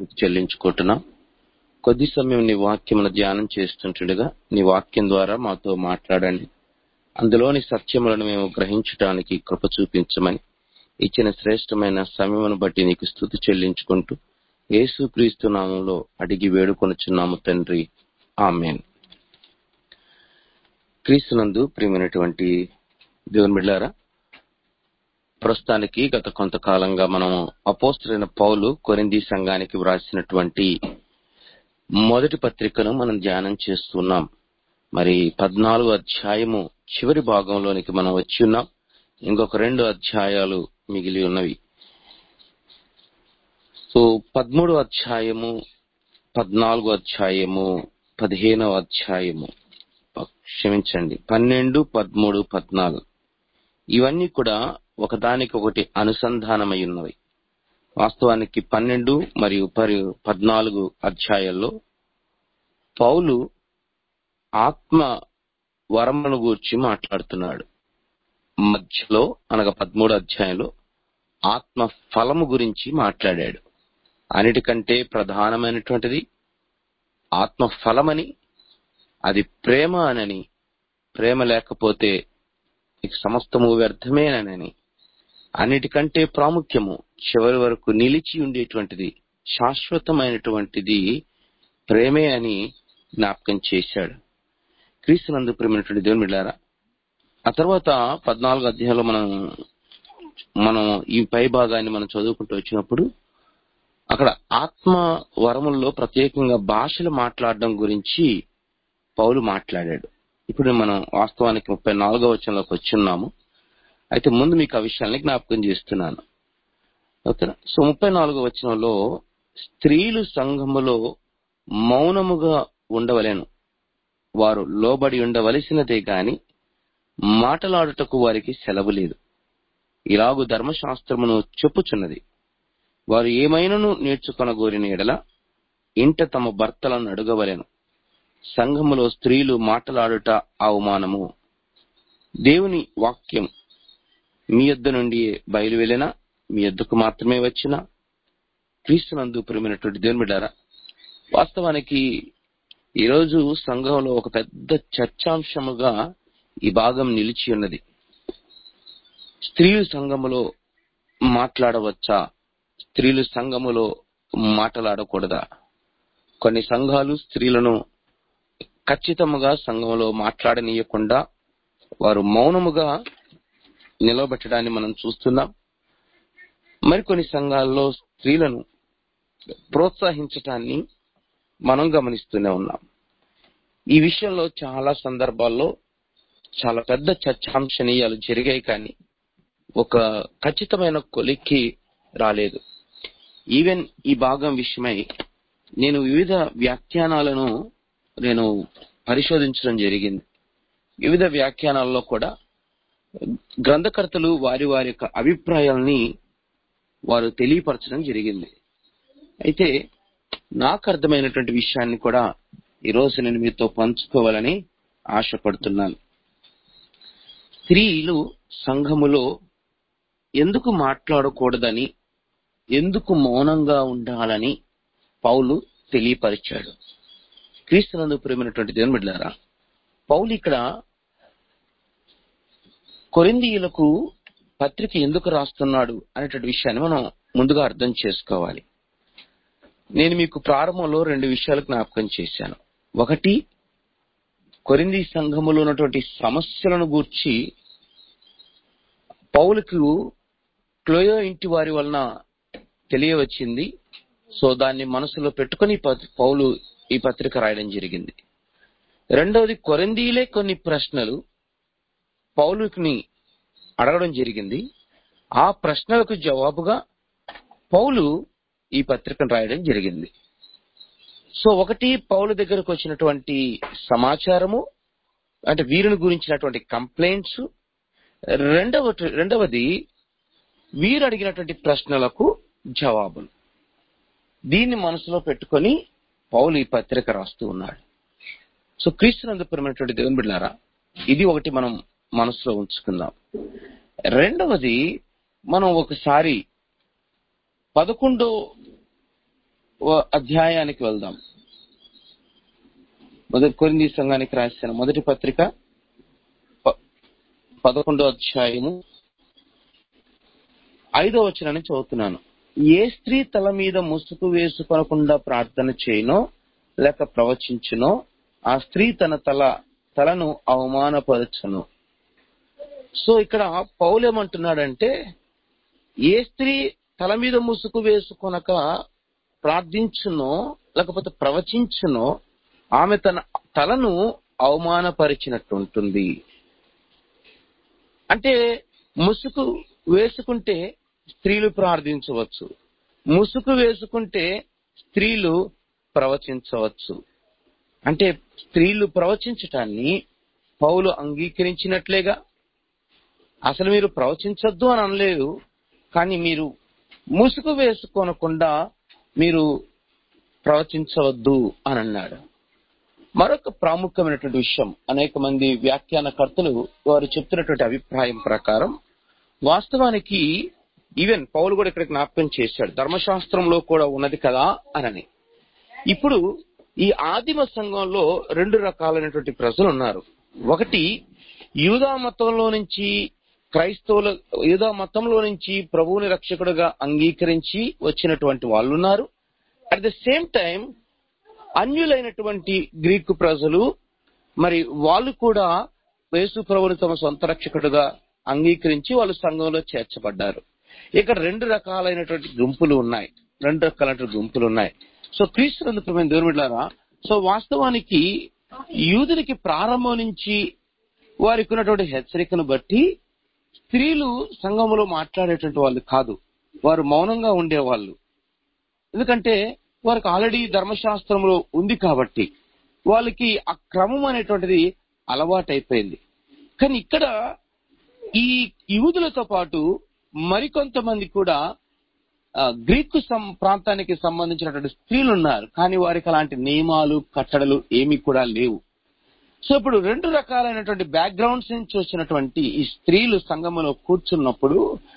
మీకు చెల్లించుకుంటున్నాం కొద్ది సమయం నీ వాక్యమును ధ్యానం చేస్తుంటుండగా నీ వాక్యం ద్వారా మాతో మాట్లాడండి అందులోని సత్యములను మేము గ్రహించడానికి కృప చూపించమని ఇచ్చిన శ్రేష్టమైన సమయమును బట్టి నీకు స్థుతి చెల్లించుకుంటూ యేసుక్రీస్తు నామంలో అడిగి వేడుకొనుచున్నాము తండ్రి ఆమెన్ క్రీస్తునందు ప్రియమైనటువంటి దేవుని బిడ్డారా ప్రస్తుతానికి గత కొంతకాలంగా మనం అపోస్తులైన పౌలు కొరింది సంఘానికి వ్రాసినటువంటి మొదటి పత్రికను మనం ధ్యానం చేస్తున్నాం మరి పద్నాలుగు అధ్యాయము చివరి భాగంలోనికి మనం వచ్చి ఉన్నాం ఇంకొక రెండు అధ్యాయాలు మిగిలి ఉన్నవి సో పదమూడు అధ్యాయము పద్నాలుగు అధ్యాయము పదిహేనవ అధ్యాయము క్షమించండి పన్నెండు పదమూడు పద్నాలుగు ఇవన్నీ కూడా ఒకదానికొకటి అనుసంధానమై ఉన్నవి వాస్తవానికి పన్నెండు మరియు పరి పద్నాలుగు అధ్యాయాల్లో పౌలు ఆత్మ వరములను గూర్చి మాట్లాడుతున్నాడు మధ్యలో అనగా పదమూడు అధ్యాయంలో ఆత్మ ఫలము గురించి మాట్లాడాడు అన్నిటికంటే ప్రధానమైనటువంటిది ఆత్మ ఫలమని అది ప్రేమ అనని ప్రేమ లేకపోతే ఇక సమస్తము వ్యర్థమేనని అన్నిటికంటే ప్రాముఖ్యము చివరి వరకు నిలిచి ఉండేటువంటిది శాశ్వతమైనటువంటిది ప్రేమే అని జ్ఞాపకం చేశాడు క్రీస్తునందు ప్రేమైనటువంటి దేవుని బిడ్డారా ఆ తర్వాత పద్నాలుగు అధ్యాయంలో మనం మనం ఈ పై భాగాన్ని మనం చదువుకుంటూ వచ్చినప్పుడు అక్కడ ఆత్మ వరముల్లో ప్రత్యేకంగా భాషలు మాట్లాడడం గురించి పౌలు మాట్లాడాడు ఇప్పుడు మనం వాస్తవానికి ముప్పై నాలుగో వచనంలోకి వచ్చున్నాము అయితే ముందు మీకు ఆ విషయాన్ని జ్ఞాపకం చేస్తున్నాను ఓకేనా సో ముప్పై నాలుగో వచనంలో స్త్రీలు సంఘములో మౌనముగా ఉండవలేను వారు లోబడి ఉండవలసినదే గాని మాటలాడుటకు వారికి సెలవు లేదు ఇలాగు ధర్మశాస్త్రమును చెప్పుచున్నది వారు ఏమైనను నేర్చుకొనగోరిన ఎడల ఇంట తమ భర్తలను అడగవలెను సంఘములో స్త్రీలు మాటలాడుట అవమానము దేవుని వాక్యం మీ యొద్ద నుండి బయలు వెళ్ళినా మీ యొద్దకు మాత్రమే వచ్చిన క్రీస్తునందు ప్రేమైనటువంటి దేవుని బిడ్డారా వాస్తవానికి ఈరోజు సంఘంలో ఒక పెద్ద చర్చాంశముగా ఈ భాగం నిలిచి ఉన్నది స్త్రీలు సంఘములో మాట్లాడవచ్చా స్త్రీలు సంఘములో మాట్లాడకూడదా కొన్ని సంఘాలు స్త్రీలను ఖచ్చితముగా సంఘంలో మాట్లాడనీయకుండా వారు మౌనముగా నిలబెట్టడాన్ని మనం చూస్తున్నాం మరికొన్ని సంఘాల్లో స్త్రీలను ప్రోత్సహించటాన్ని మనం గమనిస్తూనే ఉన్నాం ఈ విషయంలో చాలా సందర్భాల్లో చాలా పెద్ద చర్చాంశనీయాలు జరిగాయి కానీ ఒక ఖచ్చితమైన కొలిక్కి రాలేదు ఈవెన్ ఈ భాగం విషయమై నేను వివిధ వ్యాఖ్యానాలను నేను పరిశోధించడం జరిగింది వివిధ వ్యాఖ్యానాల్లో కూడా గ్రంథకర్తలు వారి వారి యొక్క అభిప్రాయాల్ని వారు తెలియపరచడం జరిగింది అయితే నాకు అర్థమైనటువంటి విషయాన్ని కూడా ఈరోజు నేను మీతో పంచుకోవాలని ఆశపడుతున్నాను స్త్రీలు సంఘములో ఎందుకు మాట్లాడకూడదని ఎందుకు మౌనంగా ఉండాలని పౌలు తెలియపరిచాడు క్రీస్తునందు ప్రేమైనటువంటి దేవుని బిడ్డారా పౌలు ఇక్కడ కొరిందీయులకు పత్రిక ఎందుకు రాస్తున్నాడు అనేటువంటి విషయాన్ని మనం ముందుగా అర్థం చేసుకోవాలి నేను మీకు ప్రారంభంలో రెండు విషయాలు జ్ఞాపకం చేశాను ఒకటి కొరింది సంఘములో ఉన్నటువంటి సమస్యలను గూర్చి పౌలకు క్లోయో ఇంటి వారి వలన తెలియవచ్చింది సో దాన్ని మనసులో పెట్టుకుని పౌలు ఈ పత్రిక రాయడం జరిగింది రెండవది కొరందీలే కొన్ని ప్రశ్నలు పౌలుని అడగడం జరిగింది ఆ ప్రశ్నలకు జవాబుగా పౌలు ఈ పత్రికను రాయడం జరిగింది సో ఒకటి పౌలు దగ్గరకు వచ్చినటువంటి సమాచారము అంటే వీరిని గురించినటువంటి కంప్లైంట్స్ రెండవ రెండవది వీరు అడిగినటువంటి ప్రశ్నలకు జవాబులు దీన్ని మనసులో పెట్టుకొని పౌలు ఈ పత్రిక రాస్తూ ఉన్నాడు సో క్రీస్తునందుపరమైనటువంటి దేవుని బిడ్డారా ఇది ఒకటి మనం మనసులో ఉంచుకుందాం రెండవది మనం ఒకసారి పదకొండో ఓ అధ్యాయానికి వెళ్దాం మొదటి కొరింది సంఘానికి రాసిన మొదటి పత్రిక ప- పదకొండో అధ్యాయము ఐదో వచనాన్ని చదువుతున్నాను ఏ స్త్రీ తల మీద ముసుగు వేసుకొనకుండా ప్రార్థన చేయనో లేక ప్రవచించునో ఆ స్త్రీ తన తల తలను అవమానపరచును సో ఇక్కడ పౌలు ఏమంటున్నాడంటే ఏ స్త్రీ తల మీద ముసుగు వేసుకొనక ప్రార్థించునో లేకపోతే ప్రవచించునో ఆమె తన తలను అవమానపరిచినట్టు ఉంటుంది అంటే ముసుగు వేసుకుంటే స్త్రీలు ప్రార్థించవచ్చు ముసుగు వేసుకుంటే స్త్రీలు ప్రవచించవచ్చు అంటే స్త్రీలు ప్రవచించటాన్ని పౌలు అంగీకరించినట్లేగా అసలు మీరు ప్రవచించొద్దు అని అనలేదు కానీ మీరు ముసుగు వేసుకోనకుండా మీరు ప్రవచించవద్దు అని అన్నాడు మరొక ప్రాముఖ్యమైనటువంటి విషయం అనేక మంది వ్యాఖ్యానకర్తలు వారు చెప్తున్నటువంటి అభిప్రాయం ప్రకారం వాస్తవానికి ఈవెన్ పౌలు కూడా ఇక్కడ జ్ఞాపకం చేశాడు ధర్మశాస్త్రంలో కూడా ఉన్నది కదా అనని ఇప్పుడు ఈ ఆదిమ సంఘంలో రెండు రకాలైనటువంటి ప్రజలు ఉన్నారు ఒకటి యూదా మతంలో నుంచి క్రైస్తవుల యూదా మతంలో నుంచి ప్రభువుని రక్షకుడుగా అంగీకరించి వచ్చినటువంటి వాళ్ళు ఉన్నారు అట్ ద సేమ్ టైం అన్యులైనటువంటి గ్రీకు ప్రజలు మరి వాళ్ళు కూడా యేసు ప్రభుని తమ సొంత రక్షకుడుగా అంగీకరించి వాళ్ళు సంఘంలో చేర్చబడ్డారు ఇక్కడ రెండు రకాలైనటువంటి గుంపులు ఉన్నాయి రెండు రకాలైనటువంటి గుంపులు ఉన్నాయి సో క్రీస్తునందుకు దేవుడిలారా సో వాస్తవానికి యూదులకి ప్రారంభం నుంచి వారికి ఉన్నటువంటి హెచ్చరికను బట్టి స్త్రీలు సంఘంలో మాట్లాడేటువంటి వాళ్ళు కాదు వారు మౌనంగా ఉండేవాళ్ళు ఎందుకంటే వారికి ఆల్రెడీ ధర్మశాస్త్రంలో ఉంది కాబట్టి వాళ్ళకి ఆ క్రమం అనేటువంటిది అలవాటైపోయింది కానీ ఇక్కడ ఈ యూదులతో పాటు మరికొంతమంది కూడా ఆ, గ్రీకు సం- ప్రాంతానికి సంబంధించినటువంటి స్త్రీలు ఉన్నారు కానీ వారికి అలాంటి నియమాలు కట్టడలు ఏమీ కూడా లేవు సో ఇప్పుడు రెండు రకాలైనటువంటి బ్యాక్గ్రౌండ్స్ నుంచి వచ్చినటువంటి ఈ స్త్రీలు సంగమంలో కూర్చున్నప్పుడు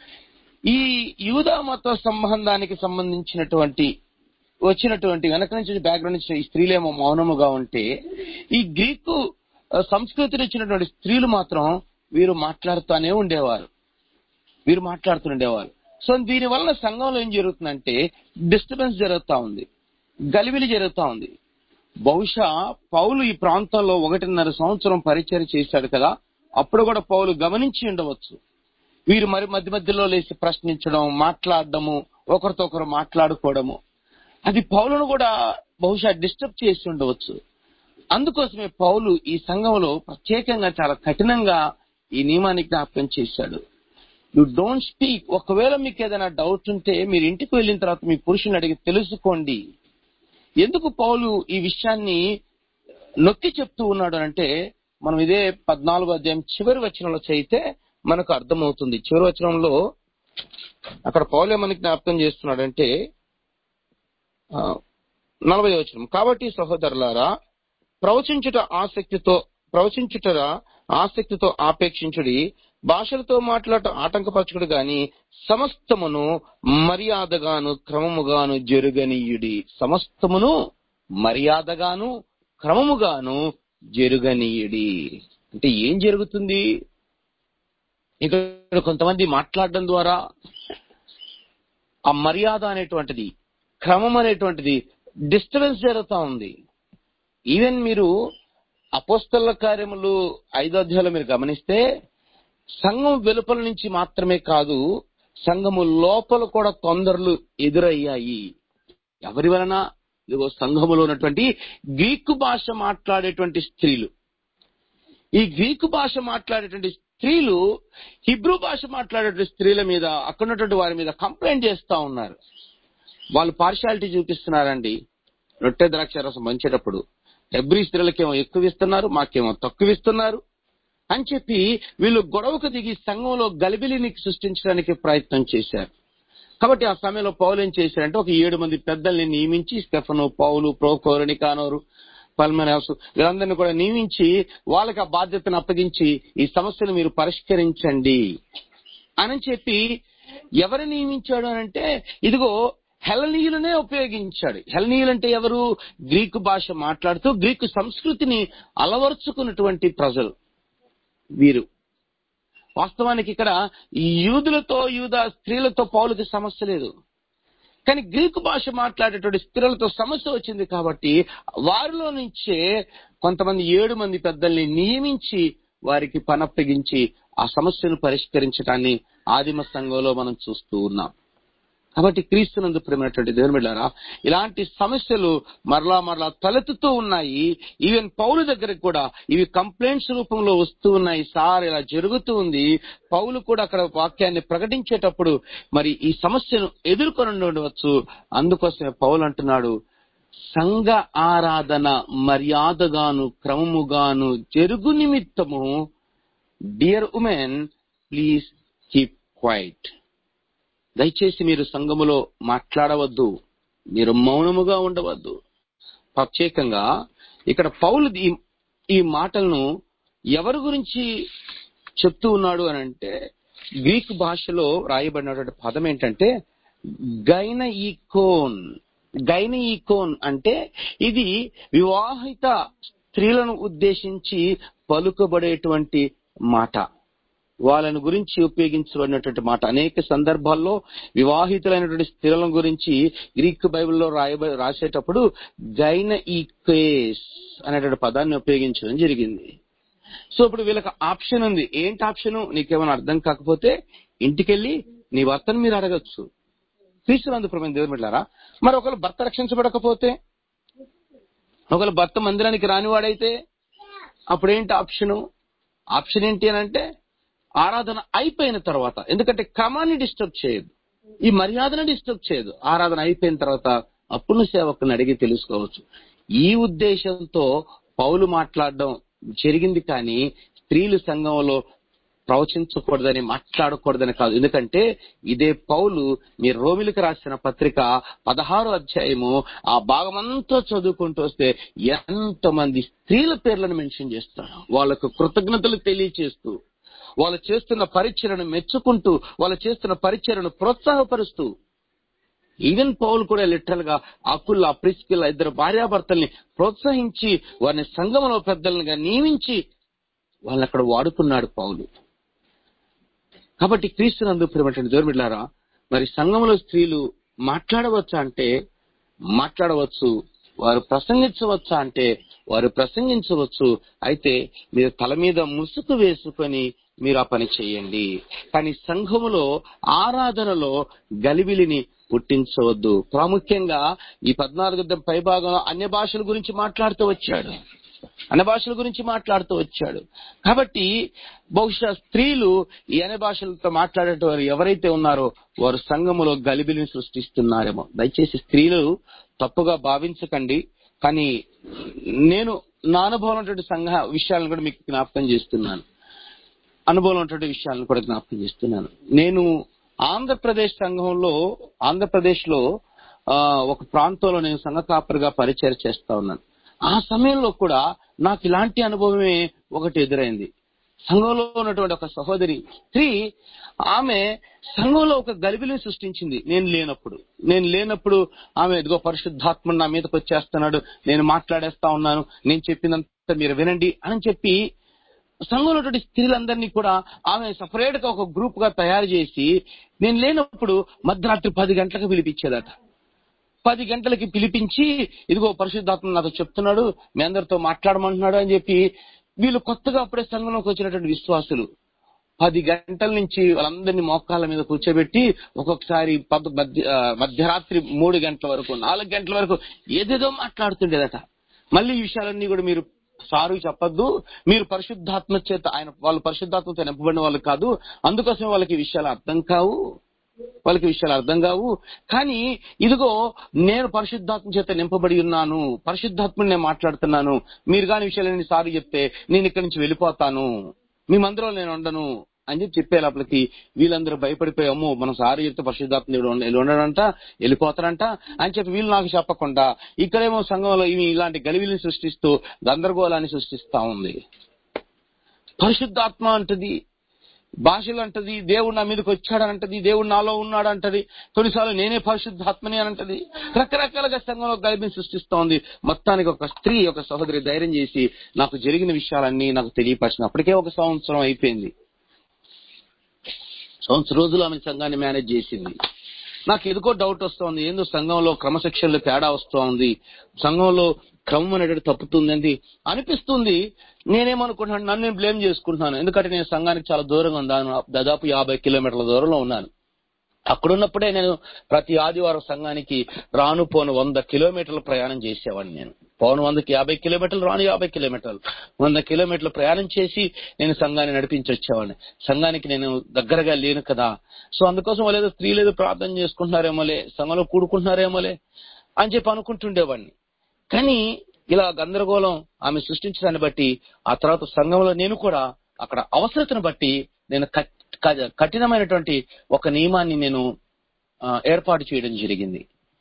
ఈ యూదా మత సంబంధానికి సంబంధించినటువంటి వచ్చినటువంటి వెనక నుంచి బ్యాక్గ్రౌండ్ నుంచి ఈ స్త్రీలేమో మౌనముగా ఉంటే ఈ గ్రీకు ఆ, సంస్కృతిని ఇచ్చినటువంటి స్త్రీలు మాత్రం వీరు మాట్లాడుతూనే ఉండేవారు వీరు మాట్లాడుతుండేవారు సో దీని వలన సంఘంలో ఏం జరుగుతుందంటే డిస్టర్బెన్స్ జరుగుతా ఉంది గలిబిలి జరుగుతా ఉంది బహుశా పౌలు ఈ ప్రాంతంలో ఒకటిన్నర సంవత్సరం పరిచయం చేశాడు కదా అప్పుడు కూడా పౌలు గమనించి ఉండవచ్చు వీరు మరి మధ్య మధ్యలో లేచి ప్రశ్నించడం మాట్లాడడము ఒకరితో ఒకరు మాట్లాడుకోవడము అది పౌలను కూడా బహుశా డిస్టర్బ్ చేసి ఉండవచ్చు అందుకోసమే పౌలు ఈ సంఘంలో ప్రత్యేకంగా చాలా కఠినంగా ఈ నియమాన్ని జ్ఞాపకం చేశాడు యు డోంట్ స్పీక్ ఒకవేళ మీకు ఏదైనా డౌట్ ఉంటే మీరు ఇంటికి వెళ్ళిన తర్వాత మీ పురుషుని అడిగి తెలుసుకోండి ఎందుకు పౌలు ఈ విషయాన్ని నొక్కి చెప్తూ ఉన్నాడు అంటే మనం ఇదే పద్నాలుగో అధ్యాయం చివరి వచనంలో చదివితే మనకు అర్థమవుతుంది చివరి వచనంలో అక్కడ పౌలు ఏమని జ్ఞాపకం చేస్తున్నాడంటే ఆ, నలభై వచనం కాబట్టి సహోదరులారా ప్రవచించుట ఆసక్తితో ప్రవచించుట ఆసక్తితో ఆపేక్షించుడి భాషలతో మాట్లాడటం ఆటంకపరచుకుడు గాని సమస్తమును మర్యాదగాను క్రమముగాను జరుగనీయుడి సమస్తమును మర్యాదగాను క్రమముగాను జరుగనీయుడి అంటే ఏం జరుగుతుంది ఇక్కడ కొంతమంది మాట్లాడడం ద్వారా ఆ మర్యాద అనేటువంటిది క్రమం అనేటువంటిది డిస్టర్బెన్స్ జరుగుతా ఉంది ఈవెన్ మీరు అపోస్తల కార్యములు ఐదో అధ్యాయంలో మీరు గమనిస్తే సంఘం వెలుపల నుంచి మాత్రమే కాదు సంఘము లోపల కూడా తొందరలు ఎదురయ్యాయి ఎవరి వలన ఇదిగో సంఘములో ఉన్నటువంటి గ్రీకు భాష మాట్లాడేటువంటి స్త్రీలు ఈ గ్రీకు భాష మాట్లాడేటువంటి స్త్రీలు హిబ్రూ భాష మాట్లాడేటువంటి స్త్రీల మీద అక్కడ ఉన్నటువంటి వారి మీద కంప్లైంట్ చేస్తా ఉన్నారు వాళ్ళు పార్షాలిటీ చూపిస్తున్నారండి రొట్టె ద్రాక్ష రసం పంచేటప్పుడు హెబ్రీ స్త్రీలకేమో ఎక్కువ ఇస్తున్నారు మాకేమో తక్కువ ఇస్తున్నారు అని చెప్పి వీళ్ళు గొడవకు దిగి సంఘంలో గలిబిలిని సృష్టించడానికి ప్రయత్నం చేశారు కాబట్టి ఆ సమయంలో పౌలు ఏం చేశారంటే ఒక ఏడు మంది పెద్దల్ని నియమించి స్టెఫను పౌలు ప్రోకోరుని కానోరు పల్మనాసు వీళ్ళందరినీ కూడా నియమించి వాళ్ళకి ఆ బాధ్యతను అప్పగించి ఈ సమస్యను మీరు పరిష్కరించండి అని చెప్పి ఎవరు నియమించాడు అని అంటే ఇదిగో హెలనీయులనే ఉపయోగించాడు హెలనీయులు అంటే ఎవరు గ్రీకు భాష మాట్లాడుతూ గ్రీకు సంస్కృతిని అలవరుచుకున్నటువంటి ప్రజలు వీరు వాస్తవానికి ఇక్కడ ఈ యూదులతో యూద స్త్రీలతో పౌలకి సమస్య లేదు కానీ గ్రీకు భాష మాట్లాడేటువంటి స్త్రీలతో సమస్య వచ్చింది కాబట్టి వారిలో నుంచే కొంతమంది ఏడు మంది పెద్దల్ని నియమించి వారికి పనప్పగించి ఆ సమస్యను పరిష్కరించడాన్ని ఆదిమ సంఘంలో మనం చూస్తూ ఉన్నాం కాబట్టి క్రీస్తునందు ప్రేమైనటువంటి దేవుని బిడ్డారా ఇలాంటి సమస్యలు మరలా మరలా తలెత్తుతూ ఉన్నాయి ఈవెన్ పౌలు దగ్గరకు కూడా ఇవి కంప్లైంట్స్ రూపంలో వస్తూ ఉన్నాయి సార్ ఇలా జరుగుతూ ఉంది పౌలు కూడా అక్కడ వాక్యాన్ని ప్రకటించేటప్పుడు మరి ఈ సమస్యను ఎదుర్కొని ఉండవచ్చు అందుకోసమే పౌలు అంటున్నాడు సంఘ ఆరాధన మర్యాదగాను క్రమముగాను జరుగు నిమిత్తము dear women please keep quiet దయచేసి మీరు సంఘములో మాట్లాడవద్దు మీరు మౌనముగా ఉండవద్దు ప్రత్యేకంగా ఇక్కడ పౌలు ఈ- ఈ మాటలను ఎవరి గురించి చెప్తూ ఉన్నాడు అని అంటే గ్రీక్ భాషలో రాయబడినటువంటి పదం ఏంటంటే గైన ఈకోన్ గైన ఈకోన్ అంటే ఇది వివాహిత స్త్రీలను ఉద్దేశించి పలుకబడేటువంటి మాట వాళ్ళని గురించి ఉపయోగించబడినటువంటి మాట అనేక సందర్భాల్లో వివాహితులైనటువంటి స్త్రీల గురించి గ్రీక్ బైబిల్లో రాయబ రాసేటప్పుడు గైన ఈక్వేస్ అనేటువంటి పదాన్ని ఉపయోగించడం జరిగింది సో ఇప్పుడు వీళ్ళకి ఆప్షన్ ఉంది ఏంటి ఆప్షన్ నీకేమైనా అర్థం కాకపోతే ఇంటికెళ్ళి నీ భర్తను మీరు అడగచ్చు క్రీస్తునందు ప్రమేణ దేవుని బిడ్డారా మరి ఒకవేళ భర్త రక్షించబడకపోతే ఒకవేళ భర్త మందిరానికి రానివాడైతే అప్పుడేంటి ఆప్షన్ ఆప్షన్ ఏంటి అని అంటే ఆరాధన అయిపోయిన తర్వాత ఎందుకంటే క్రమాన్ని డిస్టర్బ్ చేయదు ఈ మర్యాదను డిస్టర్బ్ చేయదు ఆరాధన అయిపోయిన తర్వాత అప్పుడు సేవకుని అడిగి తెలుసుకోవచ్చు ఈ ఉద్దేశంతో పౌలు మాట్లాడడం జరిగింది కానీ స్త్రీలు సంఘంలో ప్రవచించకూడదని మాట్లాడకూడదని కాదు ఎందుకంటే ఇదే పౌలు మీ రోమిలకు రాసిన పత్రిక పదహారు అధ్యాయము ఆ భాగమంతా చదువుకుంటూ వస్తే ఎంతమంది స్త్రీల పేర్లను మెన్షన్ చేస్తారు వాళ్ళకు కృతజ్ఞతలు తెలియచేస్తూ వాళ్ళు చేస్తున్న పరిచయను మెచ్చుకుంటూ వాళ్ళు చేస్తున్న పరిచయను ప్రోత్సాహపరుస్తూ ఈవెన్ పౌల్ కూడా లిటరల్ గా అకుల్లా ప్రిస్కిల్లా ఇద్దరు భార్యాభర్తల్ని ప్రోత్సహించి వారిని సంఘంలో పెద్దలుగా నియమించి వాళ్ళని అక్కడ వాడుకున్నాడు పౌలు కాబట్టి క్రీస్తునందు ప్రేమటువంటి దూరమిడ్లారా మరి సంఘంలో స్త్రీలు మాట్లాడవచ్చా అంటే మాట్లాడవచ్చు వారు ప్రసంగించవచ్చా అంటే వారు ప్రసంగించవచ్చు అయితే మీరు తల మీద ముసుగు వేసుకొని మీరు ఆ పని చేయండి కానీ సంఘములో ఆరాధనలో గలిబిలిని పుట్టించవద్దు ప్రాముఖ్యంగా ఈ పద్నాలుగు పై భాగంలో అన్య భాషల గురించి మాట్లాడుతూ వచ్చాడు అన్య భాషల గురించి మాట్లాడుతూ వచ్చాడు కాబట్టి బహుశా స్త్రీలు ఈ అన్య భాషలతో మాట్లాడేట వారు ఎవరైతే ఉన్నారో వారు సంఘములో గలిబిలిని సృష్టిస్తున్నారేమో దయచేసి స్త్రీలు తప్పుగా భావించకండి కానీ నేను నా అనుభవం ఉన్నటువంటి సంఘ విషయాలను కూడా మీకు జ్ఞాపకం చేస్తున్నాను అనుభవం ఉన్నటువంటి విషయాలను కూడా జ్ఞాపకం చేస్తున్నాను నేను ఆంధ్రప్రదేశ్ సంఘంలో ఆంధ్రప్రదేశ్ లో ఆ, ఒక ప్రాంతంలో నేను సంఘ కాపరిగా పరిచయం చేస్తా ఉన్నాను ఆ సమయంలో కూడా నాకు ఇలాంటి అనుభవమే ఒకటి ఎదురైంది సంఘంలో ఉన్నటువంటి ఒక సహోదరి స్త్రీ ఆమె సంఘంలో ఒక గలిబిలిని సృష్టించింది నేను లేనప్పుడు నేను లేనప్పుడు ఆమె ఇదిగో పరిశుద్ధాత్మ నా మీదకి వచ్చేస్తున్నాడు నేను మాట్లాడేస్తా ఉన్నాను నేను చెప్పినంత మీరు వినండి అని చెప్పి సంఘంలో ఉన్నటువంటి స్త్రీలందరినీ కూడా ఆమె సపరేట్ గా ఒక గ్రూప్ గా తయారు చేసి నేను లేనప్పుడు మధ్యరాత్రి పది గంటలకు పిలిపించేదట పది గంటలకి పిలిపించి ఇదిగో పరిశుద్ధాత్మ నాతో చెప్తున్నాడు మీ అందరితో మాట్లాడమంటున్నాడు అని చెప్పి వీళ్ళు కొత్తగా అప్పుడే సంఘంలోకి వచ్చినటువంటి విశ్వాసులు పది గంటల నుంచి వాళ్ళందరినీ మోకాళ్ళ మీద కూర్చోబెట్టి ఒక్కొక్కసారి పద్ మధ్య ఆ, మధ్యరాత్రి మూడు గంటల వరకు నాలుగు గంటల వరకు ఏదేదో మాట్లాడుతుండేదట మళ్ళీ ఈ విషయాలన్నీ కూడా మీరు సారు చెప్పొద్దు మీరు పరిశుద్ధాత్మ చేత ఆయన వాళ్ళు పరిశుద్ధాత్మతో నింపబడిన వాళ్ళు కాదు అందుకోసం వాళ్ళకి ఈ విషయాలు అర్థం కావు వాళ్ళకి విషయాలు అర్థం కావు కానీ ఇదిగో నేను పరిశుద్ధాత్మ చేత నింపబడి ఉన్నాను పరిశుద్ధాత్మని నేను మాట్లాడుతున్నాను మీరు కాని విషయాలన్నీ సారి చెప్తే నేను ఇక్కడి నుంచి వెళ్ళిపోతాను మీ మందిరంలో నేను ఉండను అని చెప్పి చెప్పే లోపలికి వీళ్ళందరూ భయపడిపోయి అమ్మో మన సారి చెప్తే పరిశుద్ధాత్మ ఉండడంట వెళ్ళిపోతారంట అని చెప్పి వీళ్ళు నాకు చెప్పకుండా ఇక్కడేమో సంఘంలో ఇవి ఇలాంటి గలివిని సృష్టిస్తూ గందరగోళాన్ని సృష్టిస్తా ఉంది పరిశుద్ధాత్మ అంటది భాషలు అంటది దేవుడు నా మీదకి వచ్చాడు అంటది దేవుడు నాలో ఉన్నాడు అంటది కొన్నిసార్లు నేనే పరిశుద్ధాత్మని అని అంటది రకరకాలుగా సంఘంలో గలిబిని సృష్టిస్తోంది మొత్తానికి ఒక స్త్రీ ఒక సహోదరి ధైర్యం చేసి నాకు జరిగిన విషయాలన్నీ నాకు తెలియపరిచిన అప్పటికే ఒక సంవత్సరం అయిపోయింది సంవత్సరం రోజులు ఆమె సంఘాన్ని మేనేజ్ చేసింది నాకు ఎందుకో డౌట్ వస్తోంది ఏందో సంఘంలో క్రమశిక్షణలో తేడా వస్తోంది సంఘంలో క్రమం అనేది తప్పుతుంది అనిపిస్తుంది నేనేమనుకుంటున్నాను నన్ను నేను బ్లేమ్ చేసుకుంటున్నాను ఎందుకంటే నేను సంఘానికి చాలా దూరంగా ఉన్నాను దాదాపు యాభై కిలోమీటర్ల దూరంలో ఉన్నాను అక్కడున్నప్పుడే నేను ప్రతి ఆదివారం సంఘానికి రాను పోను వంద కిలోమీటర్ల ప్రయాణం చేసేవాడిని నేను పోను వందకి యాభై కిలోమీటర్లు రాను యాభై కిలోమీటర్లు వంద కిలోమీటర్లు ప్రయాణం చేసి నేను సంఘాన్ని నడిపించి వచ్చేవాడిని సంఘానికి నేను దగ్గరగా లేను కదా సో అందుకోసం వాళ్ళు ఏదో స్త్రీలు ఏదో ప్రార్థన చేసుకుంటున్నారేమోలే సంఘంలో కూడుకుంటున్నారేమోలే అని చెప్పి అనుకుంటుండేవాడిని కానీ ఇలా గందరగోళం ఆమె సృష్టించడాన్ని బట్టి ఆ తర్వాత సంఘంలో నేను కూడా అక్కడ అవసరతను బట్టి నేను కట్- క- కఠినమైనటువంటి ఒక నియమాన్ని నేను ఆ, ఏర్పాటు చేయడం జరిగింది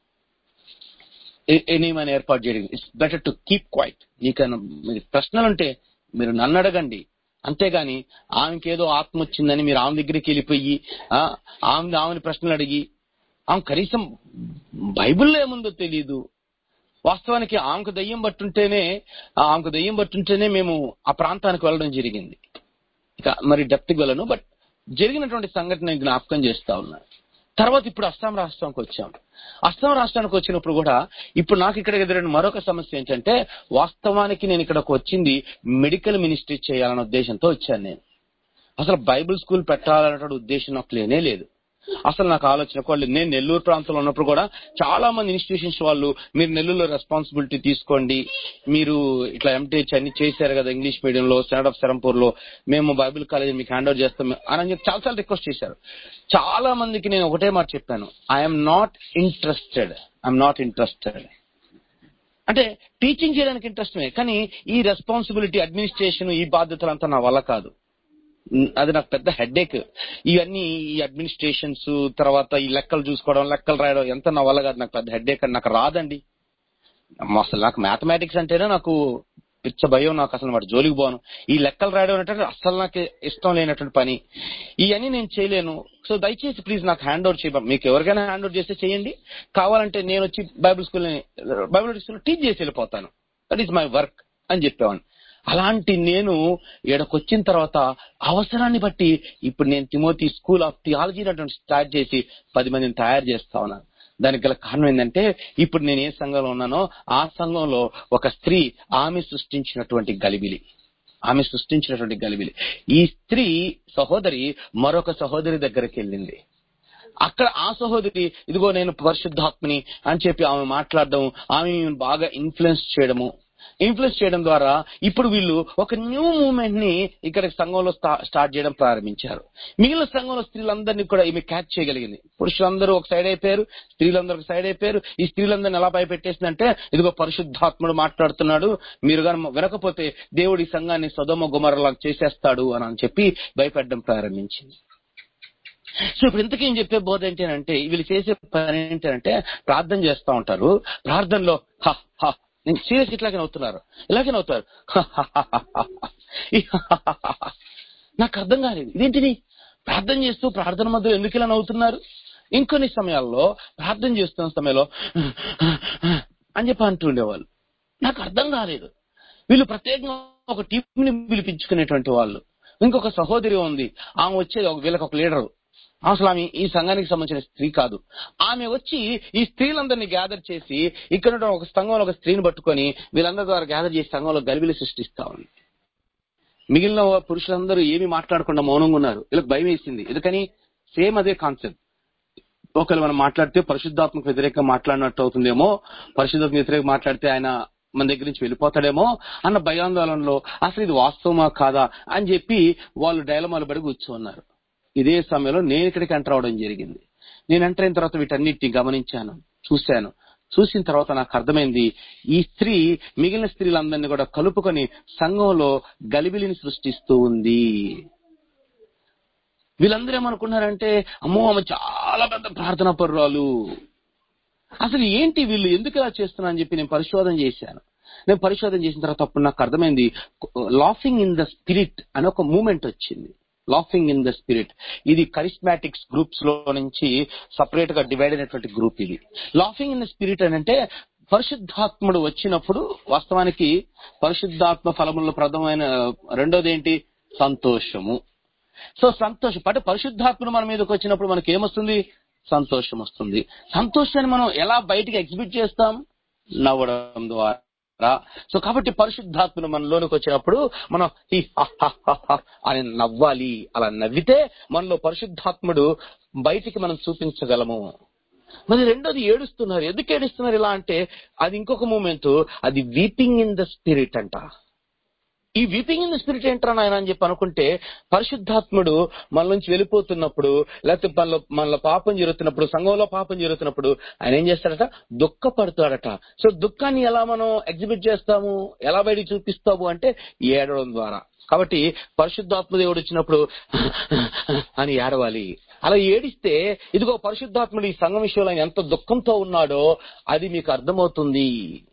ఏ- ఏ నియమాన్ని ఏర్పాటు చేయడం it's better to keep quiet నీకన్నా మీరు ప్రశ్నలుంటే మీరు నన్ను అడగండి అంతేగాని ఆమెకి ఏదో ఆత్మ వచ్చిందని మీరు ఆమె దగ్గరికి వెళ్ళిపోయి ఆ, ఆమె ఆమెని ప్రశ్నలు అడిగి ఆమె కనీసం బైబిల్లో ఏముందో తెలియదు వాస్తవానికి ఆమెకు దయ్యం పట్టుంటేనే ఆ ఆమెకు దయ్యం పట్టుంటేనే మేము ఆ ప్రాంతానికి వెళ్ళడం జరిగింది ఇక మరి డెప్త్కి వెళ్ళను బట్ జరిగినటువంటి సంఘటన నేను జ్ఞాపకం చేస్తా ఉన్నా తర్వాత ఇప్పుడు అస్సాం రాష్ట్రానికి వచ్చాం అస్సాం రాష్ట్రానికి వచ్చినప్పుడు కూడా ఇప్పుడు నాకు ఇక్కడ ఎదురైన మరొక సమస్య ఏంటంటే వాస్తవానికి నేను ఇక్కడకు వచ్చింది మెడికల్ మినిస్ట్రీ చేయాలనే ఉద్దేశంతో వచ్చాను నేను అసలు బైబిల్ స్కూల్ పెట్టాలనే ఉద్దేశం నాకు లేనే లేదు అసలు నాకు ఆలోచన కూడా లేదు. నేను నెల్లూరు ప్రాంతంలో ఉన్నప్పుడు కూడా చాలా మంది ఇన్స్టిట్యూషన్స్ వాళ్ళు మీరు నెల్లూరులో రెస్పాన్సిబిలిటీ తీసుకోండి మీరు ఇట్లా ఎంటీహెచ్ అన్ని చేశారు కదా ఇంగ్లీష్ మీడియంలో స్టాండ్ ఆఫ్ సెరంపూర్ లో మేము బైబిల్ కాలేజ్ మీకు హ్యాండ్ ఓవర్ చేస్తాం అని చెప్పి చాలా చాలా రిక్వెస్ట్ చేశారు చాలా మందికి నేను ఒకటే మాట చెప్పాను I'm not interested I'm not interested అంటే టీచింగ్ చేయడానికి ఇంట్రెస్టే కానీ ఈ రెస్పాన్సిబిలిటీ అడ్మినిస్ట్రేషన్ ఈ బాధ్యతలంతా నా వల్ల కాదు ఉమ్, అది నాకు పెద్ద హెడేక్ ఇవన్నీ ఈ అడ్మినిస్ట్రేషన్స్ తర్వాత ఈ లెక్కలు చూసుకోవడం లెక్కలు రాయడం ఎంత నా వల్ల కాదు నాకు పెద్ద హెడేక్ అని నాకు రాదండి అసలు నాకు మ్యాథమెటిక్స్ అంటేనే నాకు పిచ్చ భయం నాకు అసలు వాటి జోలికి పోను ఈ లెక్కలు రాయడం అంటే అసలు నాకు ఇష్టం లేనటువంటి పని ఇవన్నీ నేను చేయలేను సో దయచేసి ప్లీజ్ నాకు హ్యాండ్ ఓవర్ చేయ మీకు ఎవరికైనా హ్యాండ్ ఓవర్ చేస్తే చేయండి కావాలంటే నేను వచ్చి Bible school Bible school teach చేసి వెళ్ళిపోతాను దట్ ఈస్ మై వర్క్ అని చెప్పేవాడిని అలాంటి నేను ఈడకొచ్చిన తర్వాత అవసరాన్ని బట్టి ఇప్పుడు నేను Timothy school of theology start చేసి పది మందిని తయారు చేస్తా ఉన్నాను దానికి గల కారణం ఏంటంటే ఇప్పుడు నేను ఏ సంఘంలో ఉన్నానో ఆ సంఘంలో ఒక స్త్రీ ఆమె సృష్టించినటువంటి గలిబిలి ఆమె సృష్టించినటువంటి గలిబిలి ఈ స్త్రీ సహోదరి మరొక సహోదరి దగ్గరికి వెళ్ళింది అక్కడ ఆ సహోదరి ఇదిగో నేను పరిశుద్ధాత్మని అని చెప్పి ఆమె మాట్లాడడం ఆమె బాగా ఇన్ఫ్లుయెన్స్ చేయడము ఇన్ఫ్లుయెన్స్ చేయడం ద్వారా ఇప్పుడు వీళ్ళు ఒక న్యూ మూవ్మెంట్ ని ఇక్కడ సంఘంలో స్టా- స్టార్ట్ చేయడం ప్రారంభించారు మిగిలిన సంఘంలో స్త్రీలందరినీ కూడా ఈమె క్యాచ్ చేయగలిగింది పురుషులందరూ ఒక సైడ్ అయిపోయారు స్త్రీలందరూ ఒక సైడ్ అయిపోయారు ఈ స్త్రీలందరినీ ఎలా భయపెట్టేసిందంటే ఇదిగో పరిశుద్ధాత్ముడు మాట్లాడుతున్నాడు మీరు కానీ వినకపోతే దేవుడి సంఘాన్ని సొదమ గుమరలా చేసేస్తాడు అని అని చెప్పి భయపెట్టడం ప్రారంభించింది సో ఇప్పుడు ఇంతకీ ఏం చెప్పే బోధ ఏంటంటే వీళ్ళు చేసే పని ఏంటంటే ప్రార్థన చేస్తా ఉంటారు ప్రార్థనలో హ హ నేను సీరియస్ ఇట్లాగే నవ్వుతున్నారు ఇలాగే నవ్వుతారు హ, హ, హ, హ, హ, హ. ఈ హ, హ, హ, హ, హ. నాకు అర్థం కాలేదు ఇదేంటిది ప్రార్థన చేస్తూ ప్రార్థన మధ్య ఎందుకు ఇలా నవ్వుతున్నారు ఇంకొన్ని సమయాల్లో ప్రార్థన చేస్తున్న సమయంలో అని చెప్పి అంటుండేవాళ్ళు నాకు అర్థం కాలేదు వీళ్ళు ప్రత్యేకంగా ఒక టీంని పిలిపించుకునేటువంటి వాళ్ళు ఇంకొక సహోదరి ఉంది ఆమె వచ్చేది ఒక వీళ్ళకి ఒక లీడరు అసలు ఆమె ఈ సంఘానికి సంబంధించిన స్త్రీ కాదు ఆమె వచ్చి ఈ స్త్రీలందరినీ గ్యాదర్ చేసి ఇక్కడ ఉన్న ఒక సంఘంలో ఒక స్త్రీని పట్టుకొని వీళ్ళందరి ద్వారా గ్యాదర్ చేసి సంఘంలో గలిబిలి సృష్టిస్తా ఉంది మిగిలిన పురుషులందరూ ఏమీ మాట్లాడకుండా మౌనంగా ఉన్నారు వీళ్ళకి భయం వేసింది ఎందుకని సేమ్ అదే కాన్సెప్ట్ ఒకవేళ మనం మాట్లాడితే పరిశుద్ధాత్మకు వ్యతిరేకంగా మాట్లాడినట్టు అవుతుందేమో పరిశుద్ధాత్మకు వ్యతిరేకంగా మాట్లాడితే ఆయన మన దగ్గర నుంచి వెళ్ళిపోతాడేమో అన్న భయాందోళనలో అసలు ఇది వాస్తవమా కాదా అని చెప్పి వాళ్ళు డైలమాలు పడి కూర్చున్నారు ఇదే సమయంలో నేను ఇక్కడికి ఎంటర్ అవడం జరిగింది నేను ఎంటర్ అయిన తర్వాత వీటన్నిటిని గమనించాను చూశాను చూసిన తర్వాత నాకు అర్థమైంది ఈ స్త్రీ మిగిలిన స్త్రీలందరినీ కూడా కలుపుకొని సంఘంలో గలిబిలిని సృష్టిస్తూ ఉంది వీళ్ళందరూ ఏమనుకున్నారంటే అమ్మో ఆమె చాలా పెద్ద ప్రార్థనా పరురాలు అసలు ఏంటి వీళ్ళు ఎందుకు ఇలా చేస్తున్నా అని చెప్పి నేను పరిశోధన చేశాను నేను పరిశోధన చేసిన తర్వాత అప్పుడు నాకు అర్థమైంది లాఫింగ్ ఇన్ ద స్పిరిట్ అనే ఒక మూమెంట్ వచ్చింది లాఫింగ్ ఇన్ ద స్పిరిట్ ఇది కరిస్మాటిక్స్ గ్రూప్స్ లో నుంచి సపరేట్ గా డివైడ్ అయినటువంటి గ్రూప్ ఇది లాఫింగ్ ఇన్ ద స్పిరిట్ అని అంటే పరిశుద్ధాత్ముడు వచ్చినప్పుడు వాస్తవానికి పరిశుద్ధాత్మ ఫలములో ప్రథమైన రెండోది ఏంటి సంతోషము సో సంతోషం అంటే పరిశుద్ధాత్మను మన మీదకి వచ్చినప్పుడు మనకి ఏమొస్తుంది సంతోషం వస్తుంది సంతోషాన్ని మనం ఎలా బయటికి ఎగ్జిబిట్ చేస్తాం నవ్వడం ద్వారా సో కాబట్టి పరిశుద్ధాత్మను మనలోనికి వచ్చినప్పుడు మనం హి హ హ హ హ అని నవ్వాలి అలా నవ్వితే మనలో పరిశుద్ధాత్ముడు బయటికి మనం చూపించగలము మరి రెండోది ఏడుస్తున్నారు ఎందుకు ఏడుస్తున్నారు ఇలా అంటే అది ఇంకొక మూమెంట్ అది వీపింగ్ ఇన్ ద స్పిరిట్ అంట ఈ వీపింగ్ ఇన్ ద స్పిరిట్ ఏంట్రా నాయన అని చెప్పి అనుకుంటే పరిశుద్ధాత్ముడు మన నుంచి వెళ్ళిపోతున్నప్పుడు లేకపోతే మనలో మనలో పాపం జరుగుతున్నప్పుడు సంఘంలో పాపం జరుగుతున్నప్పుడు ఆయన ఏం చేస్తాడట దుఃఖపడతాడట సో దుఃఖాన్ని ఎలా మనం ఎగ్జిబిట్ చేస్తాము ఎలా బయటికి చూపిస్తాము అంటే ఏడవడం ద్వారా కాబట్టి పరిశుద్ధాత్మ దేవుడు వచ్చినప్పుడు అని ఏడవాలి అలా ఏడిస్తే ఇదిగో పరిశుద్ధాత్ముడు ఈ సంఘం విషయంలో ఆయన ఎంత దుఃఖంతో ఉన్నాడో అది మీకు అర్థమవుతుంది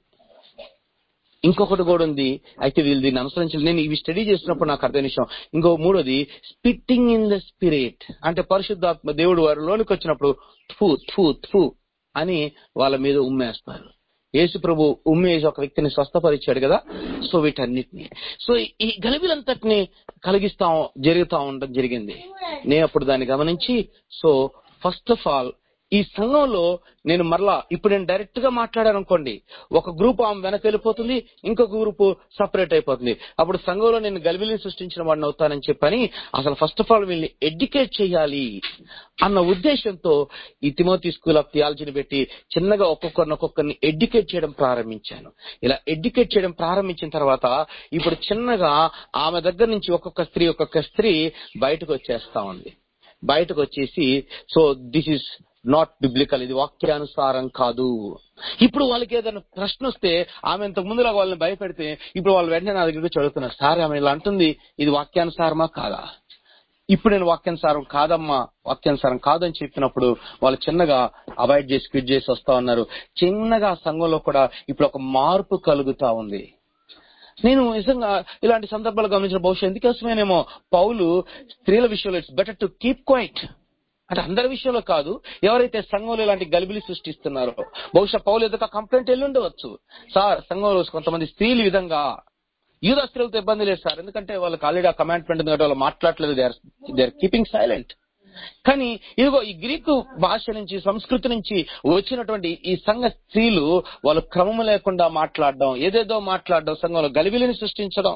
ఇంకొకటి కూడా ఉంది అయితే వీళ్ళు దీన్ని అనుసరించాలి నేను ఇవి స్టడీ చేసినప్పుడు నాకు అర్థం విషయం ఇంకో మూడోది స్పిట్టింగ్ ఇన్ ద స్పిరిట్ అంటే పరిశుద్ధాత్మ దేవుడు వారి లోనికి వచ్చినప్పుడు థూ థూ థూ అని వాళ్ళ మీద ఉమ్మేస్తారు యేసు ప్రభు ఉమ్మేసి ఒక వ్యక్తిని స్వస్థపరిచాడు కదా సో వీటన్నిటిని సో ఈ గలిబిలంతటిని కలిగిస్తా జరుగుతా ఉండడం జరిగింది నేను అప్పుడు దాన్ని గమనించి సో ఫస్ట్ ఆఫ్ ఆల్ ఈ సంఘంలో నేను మరలా ఇప్పుడు నేను డైరెక్ట్ గా మాట్లాడాను అనుకోండి ఒక గ్రూప్ ఆమె వెనక వెళ్ళిపోతుంది ఇంకొక గ్రూప్ సపరేట్ అయిపోతుంది అప్పుడు సంఘంలో నేను గలిబిలిని సృష్టించిన వాడిని అవుతానని చెప్పని అసలు ఫస్ట్ ఆఫ్ ఆల్ వీళ్ళని ఎడ్యుకేట్ చేయాలి అన్న ఉద్దేశంతో ఈ తిమోతి స్కూల్ ఆఫ్ థియాలజీని పెట్టి చిన్నగా ఒక్కొక్కరిని ఒక్కొక్కరిని ఎడ్యుకేట్ చేయడం ప్రారంభించాను ఇలా ఎడ్యుకేట్ చేయడం ప్రారంభించిన తర్వాత ఇప్పుడు చిన్నగా ఆమె దగ్గర నుంచి ఒక్కొక్క స్త్రీ ఒక్కొక్క స్త్రీ బయటకు వచ్చేస్తా ఉంది బయటకు వచ్చేసి so this is not biblical ఇది వాక్యానుసారం కాదు ఇప్పుడు వాళ్ళకి ఏదైనా ప్రశ్న వస్తే ఆమె ఇంతకు ముందులా వాళ్ళని భయపెడితే ఇప్పుడు వాళ్ళు వెంటనే నా దగ్గరికి చదువుతున్నారు సార్ ఆమె ఇలా అంటుంది ఇది వాక్యానుసారమా కాదా ఇప్పుడు నేను వాక్యానుసారం కాదమ్మా వాక్యానుసారం కాదని చెప్పినప్పుడు వాళ్ళు చిన్నగా అవాయిడ్ చేసి క్విట్ చేసి వస్తా ఉన్నారు చిన్నగా సంఘంలో కూడా ఇప్పుడు ఒక మార్పు కలుగుతా ఉంది నేను నిజంగా ఇలాంటి సందర్భాలు గమనించిన బహుశా ఎందుకోసమేనేమో పౌలు స్త్రీల విషయంలో it's better to keep quiet అంటే అందరి విషయంలో కాదు ఎవరైతే సంఘంలో ఇలాంటి గలిబిలి సృష్టిస్తున్నారో బహుశా పౌలు ఎదుట కంప్లైంట్ వెళ్ళి ఉండవచ్చు సార్ సంఘంలో కొంతమంది స్త్రీలు ఈ విధంగా యూదా స్త్రీలతో ఇబ్బంది లేదు సార్ ఎందుకంటే వాళ్ళకి ఆల్రెడీ ఆ కమాండ్మెంట్ ఉంది కాబట్టి వాళ్ళు మాట్లాడలేదు they are they are keeping silent కానీ ఇదిగో ఈ గ్రీకు భాష నుంచి సంస్కృతి నుంచి వచ్చినటువంటి ఈ సంఘ స్త్రీలు వాళ్ళు క్రమము లేకుండా మాట్లాడడం ఏదేదో మాట్లాడడం సంఘంలో గలిబిలిని సృష్టించడం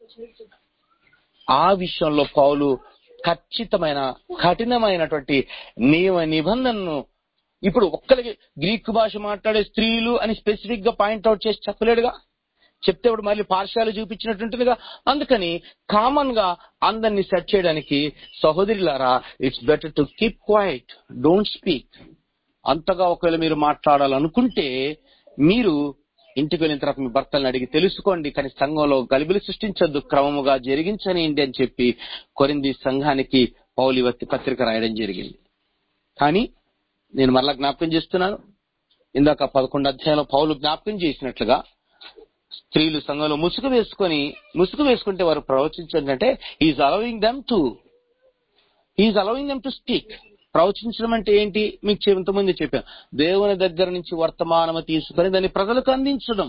ఆ విషయంలో పౌలు ఖచ్చితమైన కఠినమైనటువంటి నియమ నిబంధనను ఇప్పుడు ఒక్కరికి గ్రీకు భాష మాట్లాడే స్త్రీలు అని స్పెసిఫిక్ గా పాయింట్అవుట్ చేసి చెప్పలేడుగా చెప్తే ఇప్పుడు మళ్ళీ పార్శాలు చూపించినట్టుంటుందిగా అందుకని కామన్ గా అందరినీ సెట్ చేయడానికి సహోదరులారా it's better to keep quiet don't speak అంతగా ఒకవేళ మీరు మాట్లాడాలనుకుంటే మీరు ఇంటికి వెళ్ళిన తర్వాత మీ భర్తలను అడిగి తెలుసుకోండి కానీ సంఘంలో గలిబిలి సృష్టించొద్దు క్రమముగా జరిగించనియండి అని చెప్పి కొరింది సంఘానికి పౌలివత్తి పత్రిక రాయడం జరిగింది కానీ నేను మరలా జ్ఞాపకం చేస్తున్నాను ఇందాక పదకొండు అధ్యాయంలో పౌలు జ్ఞాపకం చేసినట్లుగా స్త్రీలు సంఘంలో ముసుగు వేసుకొని ముసుగు వేసుకుంటే వారు ప్రవచించండి అంటే is allowing them to is allowing them to speak ప్రవచించడం అంటే ఏంటి మీకు ఇంతకుముందు చెప్పాను దేవుని దగ్గర నుంచి వర్తమానము తీసుకొని దాన్ని ప్రజలకు అందించడం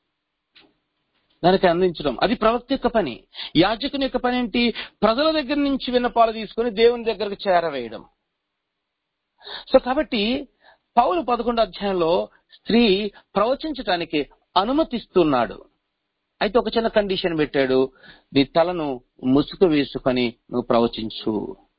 దానికి అందించడం అది ప్రవక్త యొక్క పని యాజకుని యొక్క పని ఏంటి ప్రజల దగ్గర నుంచి విన్నపాలు తీసుకొని దేవుని దగ్గరకు చేరవేయడం సో కాబట్టి పౌలు పదకొండు అధ్యాయంలో స్త్రీ ప్రవచించటానికి అనుమతిస్తున్నాడు అయితే ఒక చిన్న కండిషన్ పెట్టాడు నీ తలను ముసుగు వేసుకొని నువ్వు ప్రవచించు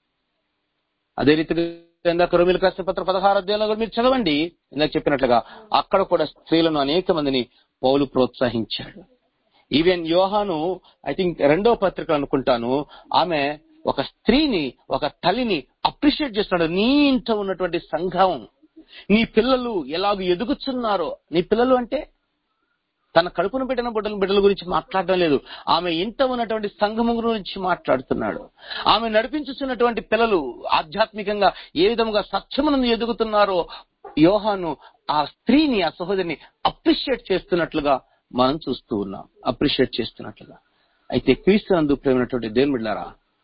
అదే రీతిగా ఇందాక రోమిల రాసిన పత్ర పదహారు అధ్యాయంలో కూడా మీరు చదవండి ఇందాక చెప్పినట్లుగా అక్కడ కూడా స్త్రీలను అనేక మందిని పౌలు ప్రోత్సహించాడు ఈవెన్ యోహాను ఐ థింక్ రెండో పత్రిక అనుకుంటాను ఆమె ఒక స్త్రీని ఒక తల్లిని అప్రిషియేట్ చేస్తున్నాడు నీ ఇంట ఉన్నటువంటి సంఘం నీ పిల్లలు ఎలాగ ఎదుగుతున్నారో నీ పిల్లలు అంటే తన కడుపును పెట్టిన బిడ్డల బిడ్డల గురించి మాట్లాడడం లేదు ఆమె ఇంట ఉన్నటువంటి సంఘము గురించి మాట్లాడుతున్నాడు ఆమె నడిపించుతున్నటువంటి పిల్లలు ఆధ్యాత్మికంగా ఏ విధంగా సత్యమునందు ఎదుగుతున్నారో యోహాను ఆ స్త్రీని ఆ సహోదరిని అప్రిషియేట్ చేస్తున్నట్లుగా మనం చూస్తూ ఉన్నాం అప్రిషియేట్ చేస్తున్నట్లుగా అయితే క్రీస్తునందు ప్రేమైనటువంటి దేవుని బిడ్డారా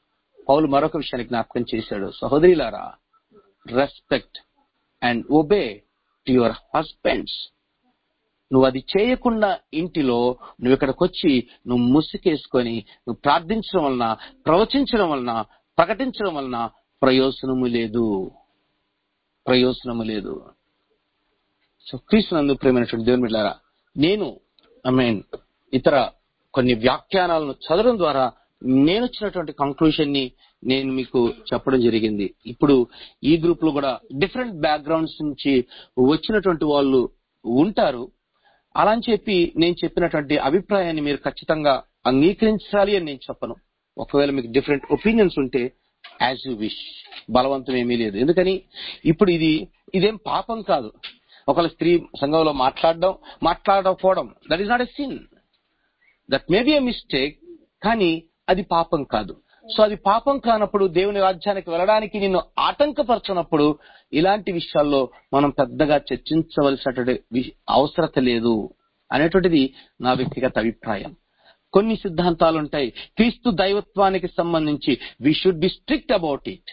పౌలు మరొక విషయాన్ని జ్ఞాపకం చేశాడు సహోదరిలారా respect and obey to your husbands నువ్వు అది చేయకుండా ఇంటిలో నువ్వు ఇక్కడికి వచ్చి నువ్వు ముసుకేసుకొని నువ్వు ప్రార్థించడం వలన ప్రవచించడం వలన ప్రకటించడం వలన ప్రయోజనము లేదు ప్రయోజనము లేదు సో క్రీస్తునందు ప్రేమైనటువంటి దేవుని బిడ్డారా నేను ఐ మీన్ ఇతర కొన్ని వ్యాఖ్యానాలను చదవడం ద్వారా నేను వచ్చినటువంటి కంక్లూషన్ ని నేను మీకు చెప్పడం జరిగింది ఇప్పుడు ఈ గ్రూప్ లో కూడా డిఫరెంట్ బ్యాక్గ్రౌండ్స్ నుంచి వచ్చినటువంటి వాళ్ళు ఉంటారు అలా అని చెప్పి నేను చెప్పినటువంటి అభిప్రాయాన్ని మీరు ఖచ్చితంగా అంగీకరించాలి అని నేను చెప్పను ఒకవేళ మీకు డిఫరెంట్ ఒపీనియన్స్ ఉంటే యాజ్ యూ విష్ బలవంతం ఏమీ లేదు ఎందుకని ఇప్పుడు ఇది ఇదేం పాపం కాదు ఒకవేళ స్త్రీ సంఘంలో మాట్లాడడం మాట్లాడకపోవడం that is not a sin that may be a mistake కానీ అది పాపం కాదు సో అది పాపం కానప్పుడు దేవుని రాజ్యానికి వెళ్ళడానికి నిన్ను ఆటంకపరచనప్పుడు ఇలాంటి విషయాల్లో మనం పెద్దగా చర్చించవలసినటువంటి వి- అవసరత లేదు అనేటువంటిది నా వ్యక్తిగత అభిప్రాయం కొన్ని సిద్ధాంతాలు ఉంటాయి క్రీస్తు దైవత్వానికి సంబంధించి we should be strict about it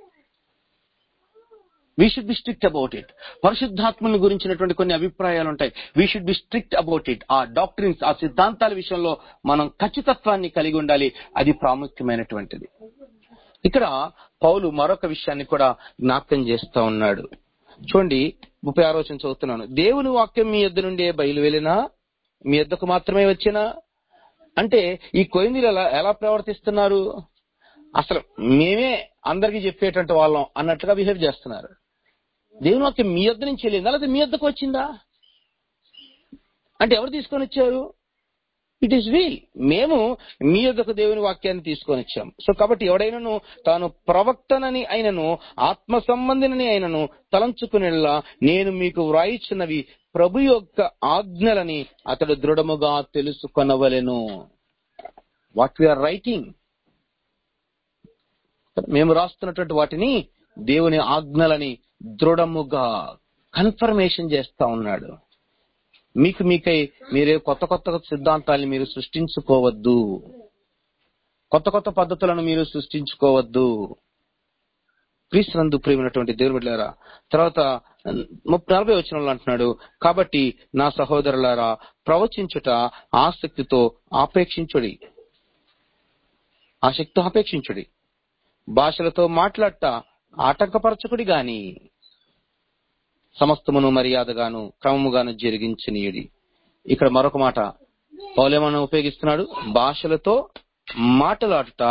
we should be strict about it పరిశుద్ధాత్మని గురించినటువంటి కొన్ని అభిప్రాయాలు ఉంటాయి we should be strict about it ఆ డాక్టరీన్స్ ఆ సిద్ధాంతాల విషయంలో మనం ఖచ్చితత్వాన్ని కలిగి ఉండాలి అది ప్రాముఖ్యమైనటువంటిది ఇక్కడ పౌలు మరొక విషయాన్ని కూడా జ్ఞాపకం చేస్తా ఉన్నాడు చూడండి ముప్పై ఆరో వచనం చదువుతున్నాను దేవుని వాక్యం మీ యొద్ద నుండే బయలువెళ్ళినా మీ యొద్దకు మాత్రమే వచ్చినా అంటే ఈ కొయిందీలు ఎలా ఎలా ప్రవర్తిస్తున్నారు అసలు మేమే అందరికి చెప్పేటువంటి వాళ్ళం అన్నట్లుగా బిహేవ్ చేస్తున్నారు దేవుని వాక్యం మీ యొద్ద నుంచి వెళ్ళిందా లేదా మీ యొద్దకు వచ్చిందా అంటే ఎవరు తీసుకొని వచ్చారు ఇట్ ఈస్ వి మేము మీ యొద్దకు దేవుని వాక్యాన్ని తీసుకొని వచ్చాం సో కాబట్టి ఎవడైనను తాను ప్రవక్తనని అయినను ఆత్మ సంబంధినని అయినను తలంచుకునేలా నేను మీకు వ్రాయిచున్నవి ప్రభు యొక్క ఆజ్ఞలని అతడు దృఢముగా తెలుసుకొనవలెను వాట్ వీఆర్ రైటింగ్ మేము రాస్తున్నటువంటి వాటిని దేవుని ఆజ్ఞలని దృఢముగా కన్ఫర్మేషన్ చేస్తా ఉన్నాడు మీకు మీకై మీరే కొత్త కొత్త సిద్ధాంతాన్ని మీరు సృష్టించుకోవద్దు కొత్త కొత్త పద్ధతులను మీరు సృష్టించుకోవద్దు క్రీస్తునందు ప్రియమైనటువంటి దేవుడు బిడ్డలారా తర్వాత ముప్పై నలభై వచనంలో అంటున్నాడు కాబట్టి నా సహోదరులారా ప్రవచించుట ఆసక్తితో ఆపేక్షించుడి ఆసక్తితో ఆపేక్షించుడి భాషలతో మాట్లాడట ఆటంకపరచకుడి గాని సమస్తమును మర్యాదగాను క్రమముగాను జరిగించనీయుడి ఇక్కడ మరొక మాట పౌలేమన్నా ఉపయోగిస్తున్నాడు భాషలతో మాటలాడుట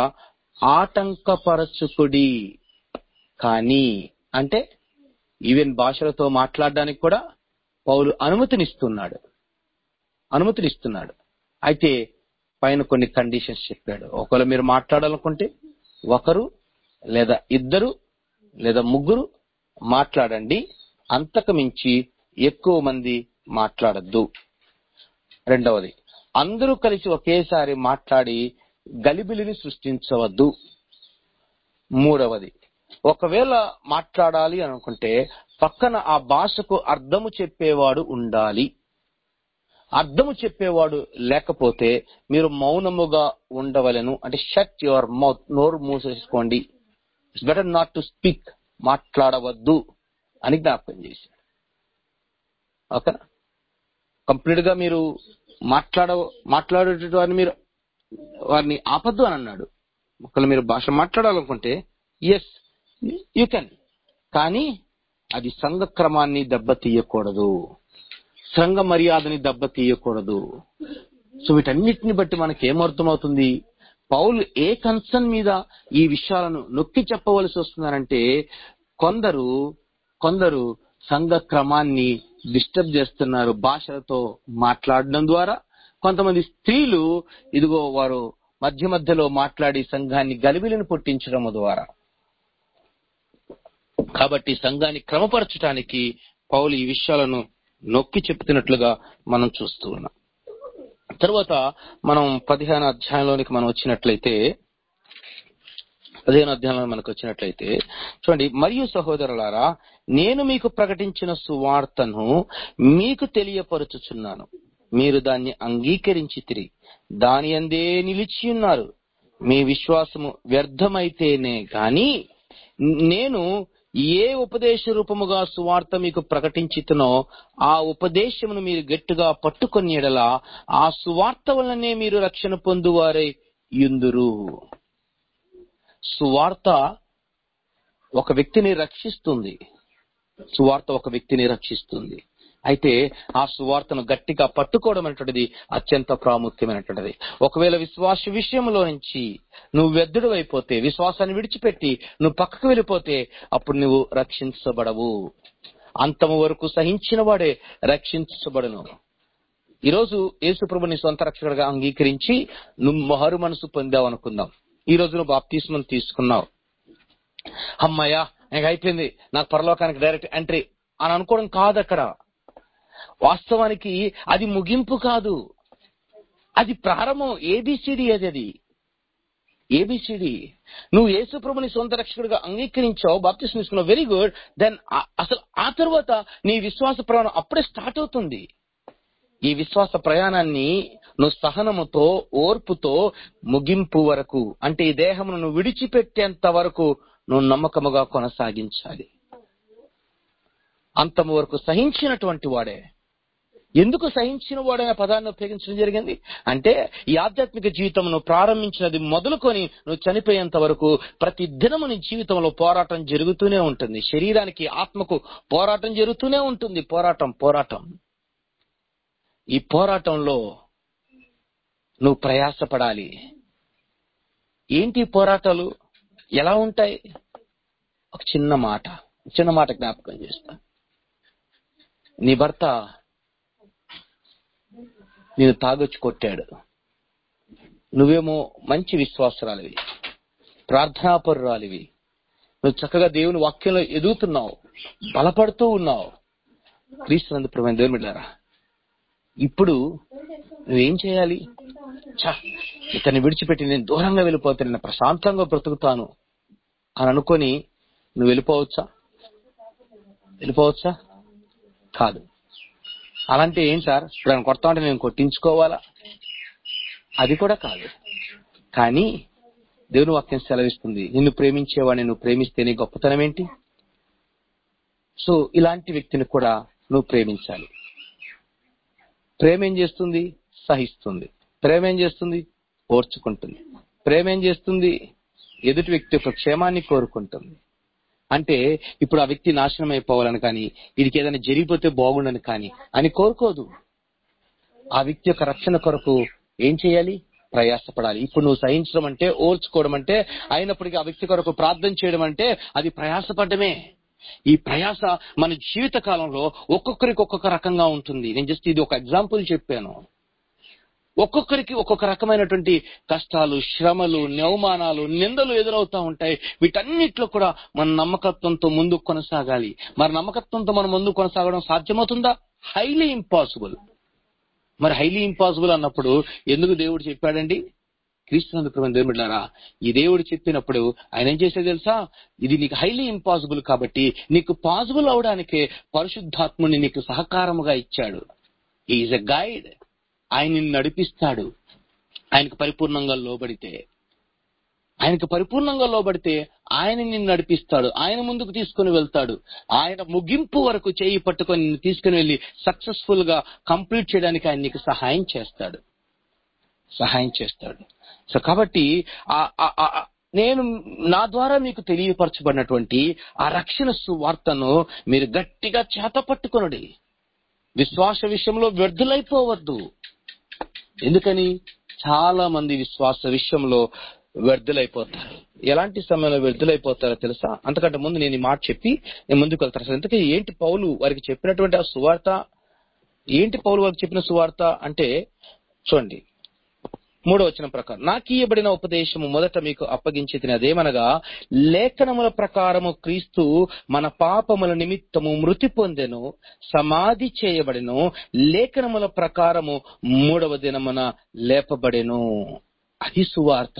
ఆటంకపరచుకుడి కానీ అంటే ఈవెన్ భాషలతో మాట్లాడడానికి కూడా పౌలు అనుమతినిస్తున్నాడు అనుమతినిస్తున్నాడు అయితే పైన కొన్ని కండిషన్స్ చెప్పాడు ఒకవేళ మీరు మాట్లాడాలనుకుంటే ఒకరు లేదా ఇద్దరు లేదా ముగ్గురు మాట్లాడండి అంతకు మించి ఎక్కువ మంది మాట్లాడద్దు రెండవది అందరూ కలిసి ఒకేసారి మాట్లాడి గలిబిలిని సృష్టించవద్దు మూడవది ఒకవేళ మాట్లాడాలి అనుకుంటే పక్కన ఆ భాషకు అర్థము చెప్పేవాడు ఉండాలి అర్థము చెప్పేవాడు లేకపోతే మీరు మౌనముగా ఉండవలను అంటే షట్ యువర్ మౌత్ నోరు మూసేసుకోండి it's better not to speak మాట్లాడవద్దు అని జ్ఞాపకం చేశాడు ఓకేనా కంప్లీట్ గా మీరు మాట్లాడ మాట్లాడేటువంటి వారిని మీరు వారిని ఆపద్దు అని అన్నాడు ఒకవేళ మీరు భాష మాట్లాడాలనుకుంటే ఎస్ యూ కెన్ కానీ అది సంఘ క్రమాన్ని దెబ్బతీయకూడదు సంఘ మర్యాదని దెబ్బతీయకూడదు సో వీటన్నిటిని బట్టి మనకి ఏమర్థమవుతుంది పౌలు ఏ కన్సర్న్ మీద ఈ విషయాలను నొక్కి చెప్పవలసి వస్తున్నారంటే కొందరు కొందరు సంఘ క్రమాన్ని డిస్టర్బ్ చేస్తున్నారు భాషలతో మాట్లాడడం ద్వారా కొంతమంది స్త్రీలు ఇదిగో వారు మధ్య మధ్యలో మాట్లాడి సంఘాన్ని గలిబిలిని పుట్టించడం ద్వారా కాబట్టి సంఘాన్ని క్రమపరచడానికి పౌలు ఈ విషయాలను నొక్కి చెప్తున్నట్లుగా మనం చూస్తూ ఉన్నాం తర్వాత మనం పదిహేను అధ్యాయంలోనికి మనం వచ్చినట్లయితే పదిహేను అధ్యాయంలో మనకు వచ్చినట్లయితే చూడండి మరియు సహోదరులారా నేను మీకు ప్రకటించిన సువార్తను మీకు తెలియపరుచుచున్నాను మీరు దాన్ని అంగీకరించి తిరిగి దాని అందే నిలిచి ఉన్నారు మీ విశ్వాసము వ్యర్థమైతేనే గాని నేను ఏ ఉపదేశ రూపముగా సువార్త మీకు ప్రకటించుతునో ఆ ఉపదేశమును మీరు గట్టిగా పట్టుకొని ఎడలా ఆ సువార్త వలనే మీరు రక్షణ పొందువారై యుందురు సువార్త ఒక వ్యక్తిని రక్షిస్తుంది సువార్త ఒక వ్యక్తిని రక్షిస్తుంది అయితే ఆ సువార్తను గట్టిగా పట్టుకోవడం అనేటువంటిది అత్యంత ప్రాముఖ్యమైనటువంటిది ఒకవేళ విశ్వాస విషయంలో నుంచి నువ్వు వెద్దుడు అయిపోతే విశ్వాసాన్ని విడిచిపెట్టి నువ్వు పక్కకు వెళ్ళిపోతే అప్పుడు నువ్వు రక్షించబడవు అంతము వరకు సహించిన వాడే రక్షించబడను ఈరోజు యేసుప్రభు నీ సొంత రక్షకుడిగా అంగీకరించి నువ్వు మారు మనసు పొందావు అనుకుందాం ఈ రోజు నువ్వు బాప్తీస్మం తీసుకున్నావు అమ్మయ్యా నాకు అయిపోయింది నాకు పరలోకానికి డైరెక్ట్ ఎంట్రీ అని అనుకోవడం కాదు అక్కడ వాస్తవానికి అది ముగింపు కాదు అది ప్రారంభం ఏబిసిడి అది అది ఏబిసిడి నువ్వు యేసుప్రభుని సొంత రక్షకుడిగా అంగీకరించావు బాప్తిసం తీసుకున్నావు వెరీ గుడ్ దెన్ అసలు ఆ తర్వాత నీ విశ్వాస ప్రయాణం అప్పుడే స్టార్ట్ అవుతుంది ఈ విశ్వాస ప్రయాణాన్ని నువ్వు సహనముతో ఓర్పుతో ముగింపు వరకు అంటే ఈ దేహమును నువ్వు విడిచిపెట్టేంత వరకు నువ్వు నమ్మకముగా కొనసాగించాలి అంతము వరకు సహించినటువంటి వాడే ఎందుకు సహించిన వాడనే పదాన్ని ఉపయోగించడం జరిగింది అంటే ఈ ఆధ్యాత్మిక జీవితం నువ్వు ప్రారంభించినది మొదలుకొని నువ్వు చనిపోయేంత వరకు ప్రతి దినము నీ జీవితంలో పోరాటం జరుగుతూనే ఉంటుంది శరీరానికి ఆత్మకు పోరాటం జరుగుతూనే ఉంటుంది పోరాటం పోరాటం ఈ పోరాటంలో నువ్వు ప్రయాసపడాలి ఏంటి పోరాటాలు ఎలా ఉంటాయి ఒక చిన్న మాట చిన్న మాట జ్ఞాపకం చేస్తా నీ భర్త నేను తాగొచ్చి కొట్టాడు నువ్వేమో మంచి విశ్వాసరాలివి ప్రార్థనాపరురాలివి నువ్వు చక్కగా దేవుని వాక్యంలో ఎదుగుతున్నావు బలపడుతూ ఉన్నావు క్రీస్తునందు ప్రమైన దేవుని బిడ్డారా ఇప్పుడు నువ్వేం చేయాలి ఛ, ఇతన్ని విడిచిపెట్టి నేను దూరంగా వెళ్ళిపోతాను నేను ప్రశాంతంగా బ్రతుకుతాను అని అనుకొని నువ్వు వెళ్ళిపోవచ్చా వెళ్ళిపోవచ్చా కాదు అలాంటి ఏం సార్ ఇప్పుడు ఆయన కొడతా ఉంటే నేను కొట్టించుకోవాలా అది కూడా కాదు కానీ దేవుని వాక్యం సెలవిస్తుంది నిన్ను ప్రేమించేవాడిని నువ్వు ప్రేమిస్తే నీ గొప్పతనం ఏంటి సో ఇలాంటి వ్యక్తిని కూడా నువ్వు ప్రేమించాలి ప్రేమ ఏం చేస్తుంది సహిస్తుంది ప్రేమ ఏం చేస్తుంది ఓర్చుకుంటుంది ప్రేమ ఏం చేస్తుంది ఎదుటి వ్యక్తి యొక్క క్షేమాన్ని కోరుకుంటుంది అంటే ఇప్పుడు ఆ వ్యక్తి నాశనం అయిపోవాలని కానీ వీడికి ఏదైనా జరిగిపోతే బాగుండని కానీ అని కోరుకోదు ఆ వ్యక్తి యొక్క రక్షణ కొరకు ఏం చేయాలి ప్రయాసపడాలి ఇప్పుడు నువ్వు సహించడం అంటే ఓర్చుకోవడం అంటే అయినప్పటికీ ఆ వ్యక్తి కొరకు ప్రార్థన చేయడం అంటే అది ప్రయాసపడమే ఈ ప్రయాస మన జీవిత కాలంలో ఒక్కొక్కరికి ఒక్కొక్క రకంగా ఉంటుంది నేను జస్ట్ ఇది ఒక ఎగ్జాంపుల్ చెప్పాను ఒక్కొక్కరికి ఒక్కొక్క రకమైనటువంటి కష్టాలు శ్రమలు నవమానాలు నిందలు ఎదురవుతా ఉంటాయి వీటన్నిటిలో కూడా మన నమ్మకత్వంతో ముందుకు కొనసాగాలి మరి నమ్మకత్వంతో మనం ముందుకు కొనసాగడం సాధ్యమవుతుందా హైలీ ఇంపాసిబుల్ మరి హైలీ ఇంపాసిబుల్ అన్నప్పుడు ఎందుకు దేవుడు చెప్పాడండి క్రీస్తునందుకు దేవుడు బిడ్డారా ఈ దేవుడు చెప్పినప్పుడు ఆయన ఏం చేసేది తెలుసా ఇది నీకు హైలీ ఇంపాసిబుల్ కాబట్టి నీకు పాసిబుల్ అవడానికే పరిశుద్ధాత్ముని నీకు సహకారముగా ఇచ్చాడు ఈజ్ ఎ గైడ్ ఆయన నిన్ను నడిపిస్తాడు ఆయనకు పరిపూర్ణంగా లోబడితే ఆయనకు పరిపూర్ణంగా లోబడితే ఆయన నిన్ను నడిపిస్తాడు ఆయన ముందుకు తీసుకుని వెళ్తాడు ఆయన ముగింపు వరకు చేయి పట్టుకొని నిన్ను తీసుకుని వెళ్ళి సక్సెస్ఫుల్ గా కంప్లీట్ చేయడానికి ఆయన నీకు సహాయం చేస్తాడు సహాయం చేస్తాడు సో కాబట్టి ఆ- ఆ- ఆ- ఆ- నేను నా ద్వారా మీకు తెలియపరచబడినటువంటి ఆ రక్షణ సువార్తను మీరు గట్టిగా చేతపట్టుకొనడి విశ్వాస విషయంలో వ్యర్థులైపోవద్దు ఎందుకని చాలా మంది విశ్వాస విషయంలో వ్యర్థులైపోతారు ఎలాంటి సమయంలో వ్యర్థులైపోతారో తెలుసా అంతకంటే ముందు నేను ఈ మాట చెప్పి నేను ముందుకు వెళ్తాను అసలు ఇంతకీ ఏంటి పౌలు వారికి చెప్పినటువంటి ఆ సువార్త ఏంటి పౌలు వారికి చెప్పిన సువార్త అంటే చూడండి మూడో వచనం ప్రకారం నాకు ఇయ్యబడిన ఉపదేశము మొదట మీకు అప్పగించి అదేమనగా లేఖనముల ప్రకారము క్రీస్తు మన పాపముల నిమిత్తము మృతి పొందెను సమాధి చేయబడెను లేఖనముల ప్రకారము మూడవ దినమున లేపబడెను అది సువార్త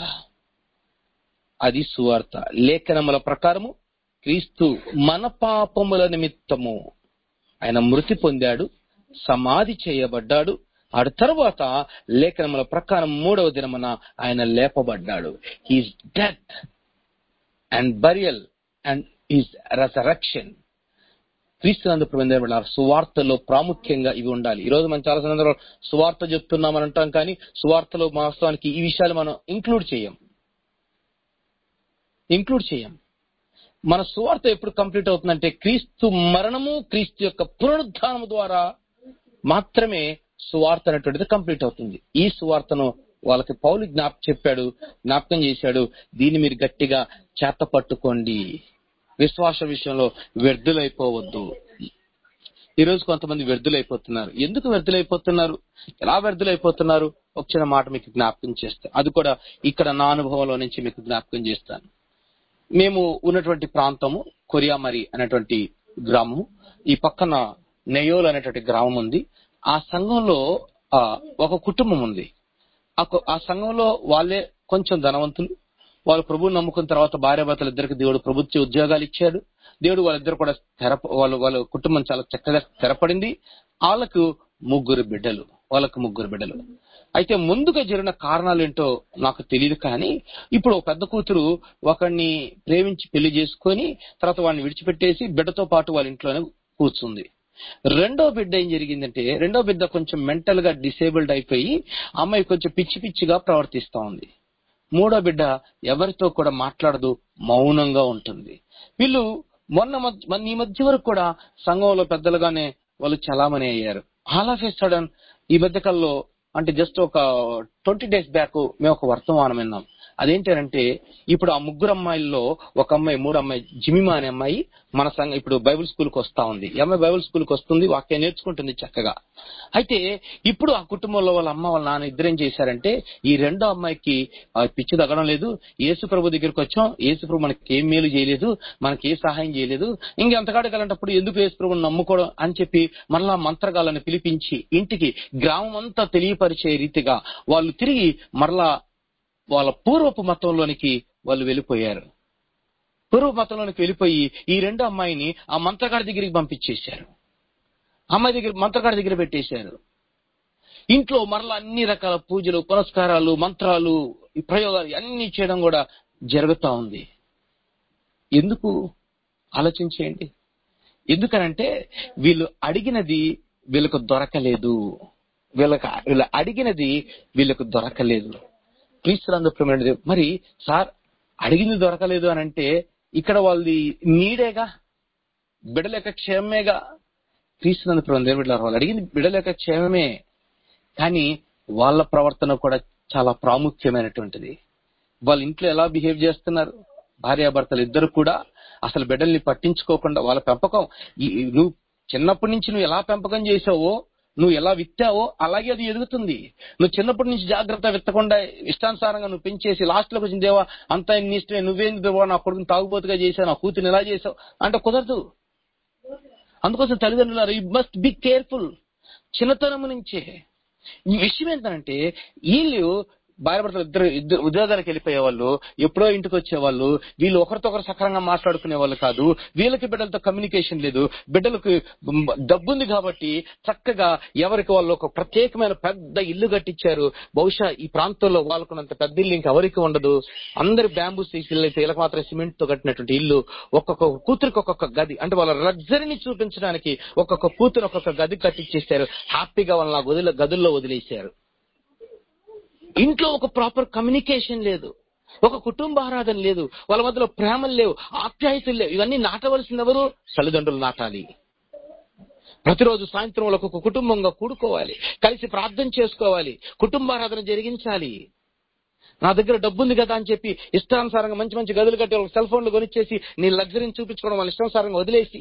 అది సువార్త లేఖనముల ప్రకారము క్రీస్తు మన పాపముల నిమిత్తము ఆయన మృతి పొందాడు సమాధి చేయబడ్డాడు ఆడు తరువాత లేఖనముల ప్రకారం మూడవ దినమున ఆయన లేపబడ్డాడు his death and burial and is resurrection క్రీస్తునందు ప్రబంధ సువార్తలో ప్రాముఖ్యంగా ఇవి ఉండాలి ఈ రోజు మనం చాలా సందర్భాలు సువార్త చెప్తున్నామని అంటాం కానీ సువార్తలో వాస్తవానికి ఈ విషయాలు మనం ఇంక్లూడ్ చేయం ఇంక్లూడ్ చేయం మన సువార్త ఎప్పుడు కంప్లీట్ అవుతుందంటే క్రీస్తు మరణము క్రీస్తు యొక్క పునరుద్ధానము ద్వారా మాత్రమే సువార్త అనేటువంటిది కంప్లీట్ అవుతుంది ఈ సువార్తను వాళ్ళకి పౌలు జ్ఞాప చెప్పాడు జ్ఞాపకం చేశాడు దీన్ని మీరు గట్టిగా చేత పట్టుకోండి విశ్వాస విషయంలో వ్యర్థులైపోవద్దు ఈ రోజు కొంతమంది వ్యర్థులైపోతున్నారు ఎందుకు వ్యర్థులైపోతున్నారు ఎలా వ్యర్థులైపోతున్నారు ఒక చిన్న మాట మీకు జ్ఞాపకం చేస్తాను అది కూడా ఇక్కడ నా అనుభవంలో నుంచి మీకు జ్ఞాపకం చేస్తాను మేము ఉన్నటువంటి ప్రాంతము కొరియామరి అనేటువంటి గ్రామము ఈ పక్కన నెయోల్ అనేటువంటి గ్రామం ఉంది ఆ సంఘంలో ఆ, ఒక కుటుంబం ఉంది ఆ కు- ఆ సంఘంలో వాళ్ళే కొంచెం ధనవంతులు వాళ్ళు ప్రభువుని నమ్ముకున్న తర్వాత భార్య భర్తలు ఇద్దరికి దేవుడు ప్రభుత్వ ఉద్యోగాలు ఇచ్చాడు దేవుడు వాళ్ళిద్దరు కూడా స్థిర వాళ్ళ వాళ్ళ కుటుంబం చాలా చక్కగా స్థిరపడింది వాళ్ళకు ముగ్గురు బిడ్డలు వాళ్ళకు ముగ్గురు బిడ్డలు అయితే ముందుగా జరిగిన కారణాలు ఏంటో నాకు తెలియదు కానీ ఇప్పుడు ఒక పెద్ద కూతురు ఒకడిని ప్రేమించి పెళ్లి చేసుకొని తర్వాత వాడిని విడిచిపెట్టేసి బిడ్డతో పాటు వాళ్ళ ఇంట్లోనే కూర్చుంది రెండో బిడ్డ ఏం జరిగిందంటే రెండో బిడ్డ కొంచెం మెంటల్ గా డిసేబుల్డ్ అయిపోయి అమ్మాయి కొంచెం పిచ్చి పిచ్చిగా ప్రవర్తిస్తా ఉంది మూడో బిడ్డ ఎవరితో కూడా మాట్లాడదు మౌనంగా ఉంటుంది వీళ్ళు మొన్న మధ్య- మొన్న ఈ మధ్య వరకు కూడా సంఘంలో పెద్దలుగానే వాళ్ళు చలామణి అయ్యారు ఆల్ ఆఫ్ ఏ సడన్ ఈ మధ్య కాలంలో అంటే జస్ట్ ఒక ట్వంటీ డేస్ బ్యాక్ మేము ఒక వర్తమానం విన్నాం అదేంటంటే ఇప్పుడు ఆ ముగ్గురు అమ్మాయిల్లో ఒక అమ్మాయి మూడు అమ్మాయి జిమిమా అనే అమ్మాయి మన సంఘ ఇప్పుడు బైబిల్ స్కూల్ కి వస్తా ఉంది ఈ అమ్మాయి బైబిల్ స్కూల్ కి వస్తుంది వాక్యం నేర్చుకుంటుంది చక్కగా అయితే ఇప్పుడు ఆ కుటుంబంలో వాళ్ళ అమ్మ వాళ్ళ నాన్న ఇద్దరు ఏం చేశారంటే ఈ రెండో అమ్మాయికి ఆ, పిచ్చి తగ్గడం లేదు యేసు ప్రభు దగ్గరికి వచ్చాం యేసు ప్రభు మనకి ఏం మేలు చేయలేదు మనకి ఏ సహాయం చేయలేదు ఇంకెంతకాడికి అలాంటప్పుడు ఎందుకు యేసు ప్రభుని నమ్ముకోవడం అని చెప్పి మళ్ళా మంత్రగాళ్ళని పిలిపించి ఇంటికి గ్రామం అంతా తెలియపరిచే రీతిగా వాళ్ళు తిరిగి మరలా వాళ్ళ పూర్వపు మతంలోనికి వాళ్ళు వెళ్ళిపోయారు పూర్వ మతంలోనికి వెళ్ళిపోయి ఈ రెండో అమ్మాయిని ఆ మంత్రగాడి దగ్గరికి పంపించేశారు అమ్మాయి దగ్గర మంత్రగాడి దగ్గర పెట్టేశారు ఇంట్లో మరలా అన్ని రకాల పూజలు పునస్కారాలు మంత్రాలు ఈ ప్రయోగాలు అన్ని చేయడం కూడా జరుగుతా ఉంది ఎందుకు ఆలోచించేయండి ఎందుకనంటే వీళ్ళు అడిగినది వీళ్ళకు దొరకలేదు వీళ్ళకి వీళ్ళు అడిగినది వీళ్ళకు దొరకలేదు క్రీస్తులందు ప్రేమైనది మరి సార్ అడిగింది దొరకలేదు అని అంటే ఇక్కడ వాళ్ళది నీడేగా బిడలేక క్షేమమేగా క్రీస్తునందు ప్రేమ దేవుడు వాళ్ళు అడిగింది బిడలేక క్షేమమే కానీ వాళ్ళ ప్రవర్తన కూడా చాలా ప్రాముఖ్యమైనటువంటిది వాళ్ళ ఇంట్లో ఎలా బిహేవ్ చేస్తున్నారు భార్యాభర్తలు ఇద్దరు కూడా అసలు బిడ్డల్ని పట్టించుకోకుండా వాళ్ళ పెంపకం ఈ- ఈ- నువ్వు చిన్నప్పటి నుంచి నువ్వు ఎలా పెంపకం చేసావో నువ్వు ఎలా విత్తావో అలాగే అది ఎదుగుతుంది నువ్వు చిన్నప్పటి నుంచి జాగ్రత్త విత్తకుండా ఇష్టానుసారంగా నువ్వు పెంచేసి లాస్ట్ లోకి వచ్చిన దేవా అంతా నీ ఇష్టమే నువ్వేంది దేవా నా కొడుకుని తాగుబోతుగా చేశావు నా కూతురు ఎలా చేసావు అంటే కుదరదు అందుకోసం తల్లిదండ్రులు యు మస్ట్ బి కేర్ఫుల్ చిన్నతనం నుంచే ఈ విషయం ఏంటంటే వీళ్ళు భార్యభర్తలు ఇద్దరు ఇద్దరు ఉద్యోగాలకు వెళ్ళిపోయే వాళ్ళు ఎప్పుడో ఇంటికి వచ్చేవాళ్ళు వీళ్ళు ఒకరితో ఒకరు సక్రంగా మాట్లాడుకునే వాళ్ళు కాదు వీళ్ళకి బిడ్డలతో కమ్యూనికేషన్ లేదు బిడ్డలకు డబ్బుంది కాబట్టి చక్కగా ఎవరికి వాళ్ళు ఒక ప్రత్యేకమైన పెద్ద ఇల్లు కట్టించారు బహుశా ఈ ప్రాంతంలో వాళ్ళకున్నంత పెద్ద ఇల్లు ఇంకెవరికి ఉండదు అందరి బ్యాంబూ ఇల్లు అయితే వీళ్ళకి మాత్రం సిమెంట్ తో కట్టినటువంటి ఇల్లు ఒక్కొక్క కూతురికి ఒక్కొక్క గది అంటే వాళ్ళ లగ్జరీని చూపించడానికి ఒక్కొక్క కూతురు ఒక్కొక్క గది కట్టించేశారు హ్యాపీగా వాళ్ళని ఆ గదుల గదుల్లో వదిలేశారు ఇంట్లో ఒక ప్రాపర్ కమ్యూనికేషన్ లేదు ఒక కుటుంబ ఆరాధన లేదు వాళ్ళ మధ్యలో ప్రేమలు లేవు ఆప్యాయతలు లేవు ఇవన్నీ నాటవలసింది ఎవరు తల్లిదండ్రులు నాటాలి ప్రతిరోజు సాయంత్రం వాళ్ళకు ఒక కుటుంబంగా కూడుకోవాలి కలిసి ప్రార్థన చేసుకోవాలి కుటుంబారాధన జరిగించాలి నా దగ్గర డబ్బు ఉంది కదా అని చెప్పి ఇష్టానుసారంగా మంచి మంచి గదులు కట్టి వాళ్ళకి సెల్ ఫోన్లు కొనిచ్చేసి నీ లగ్జరీని చూపించుకోవడం వాళ్ళ ఇష్టానుసారంగా వదిలేసి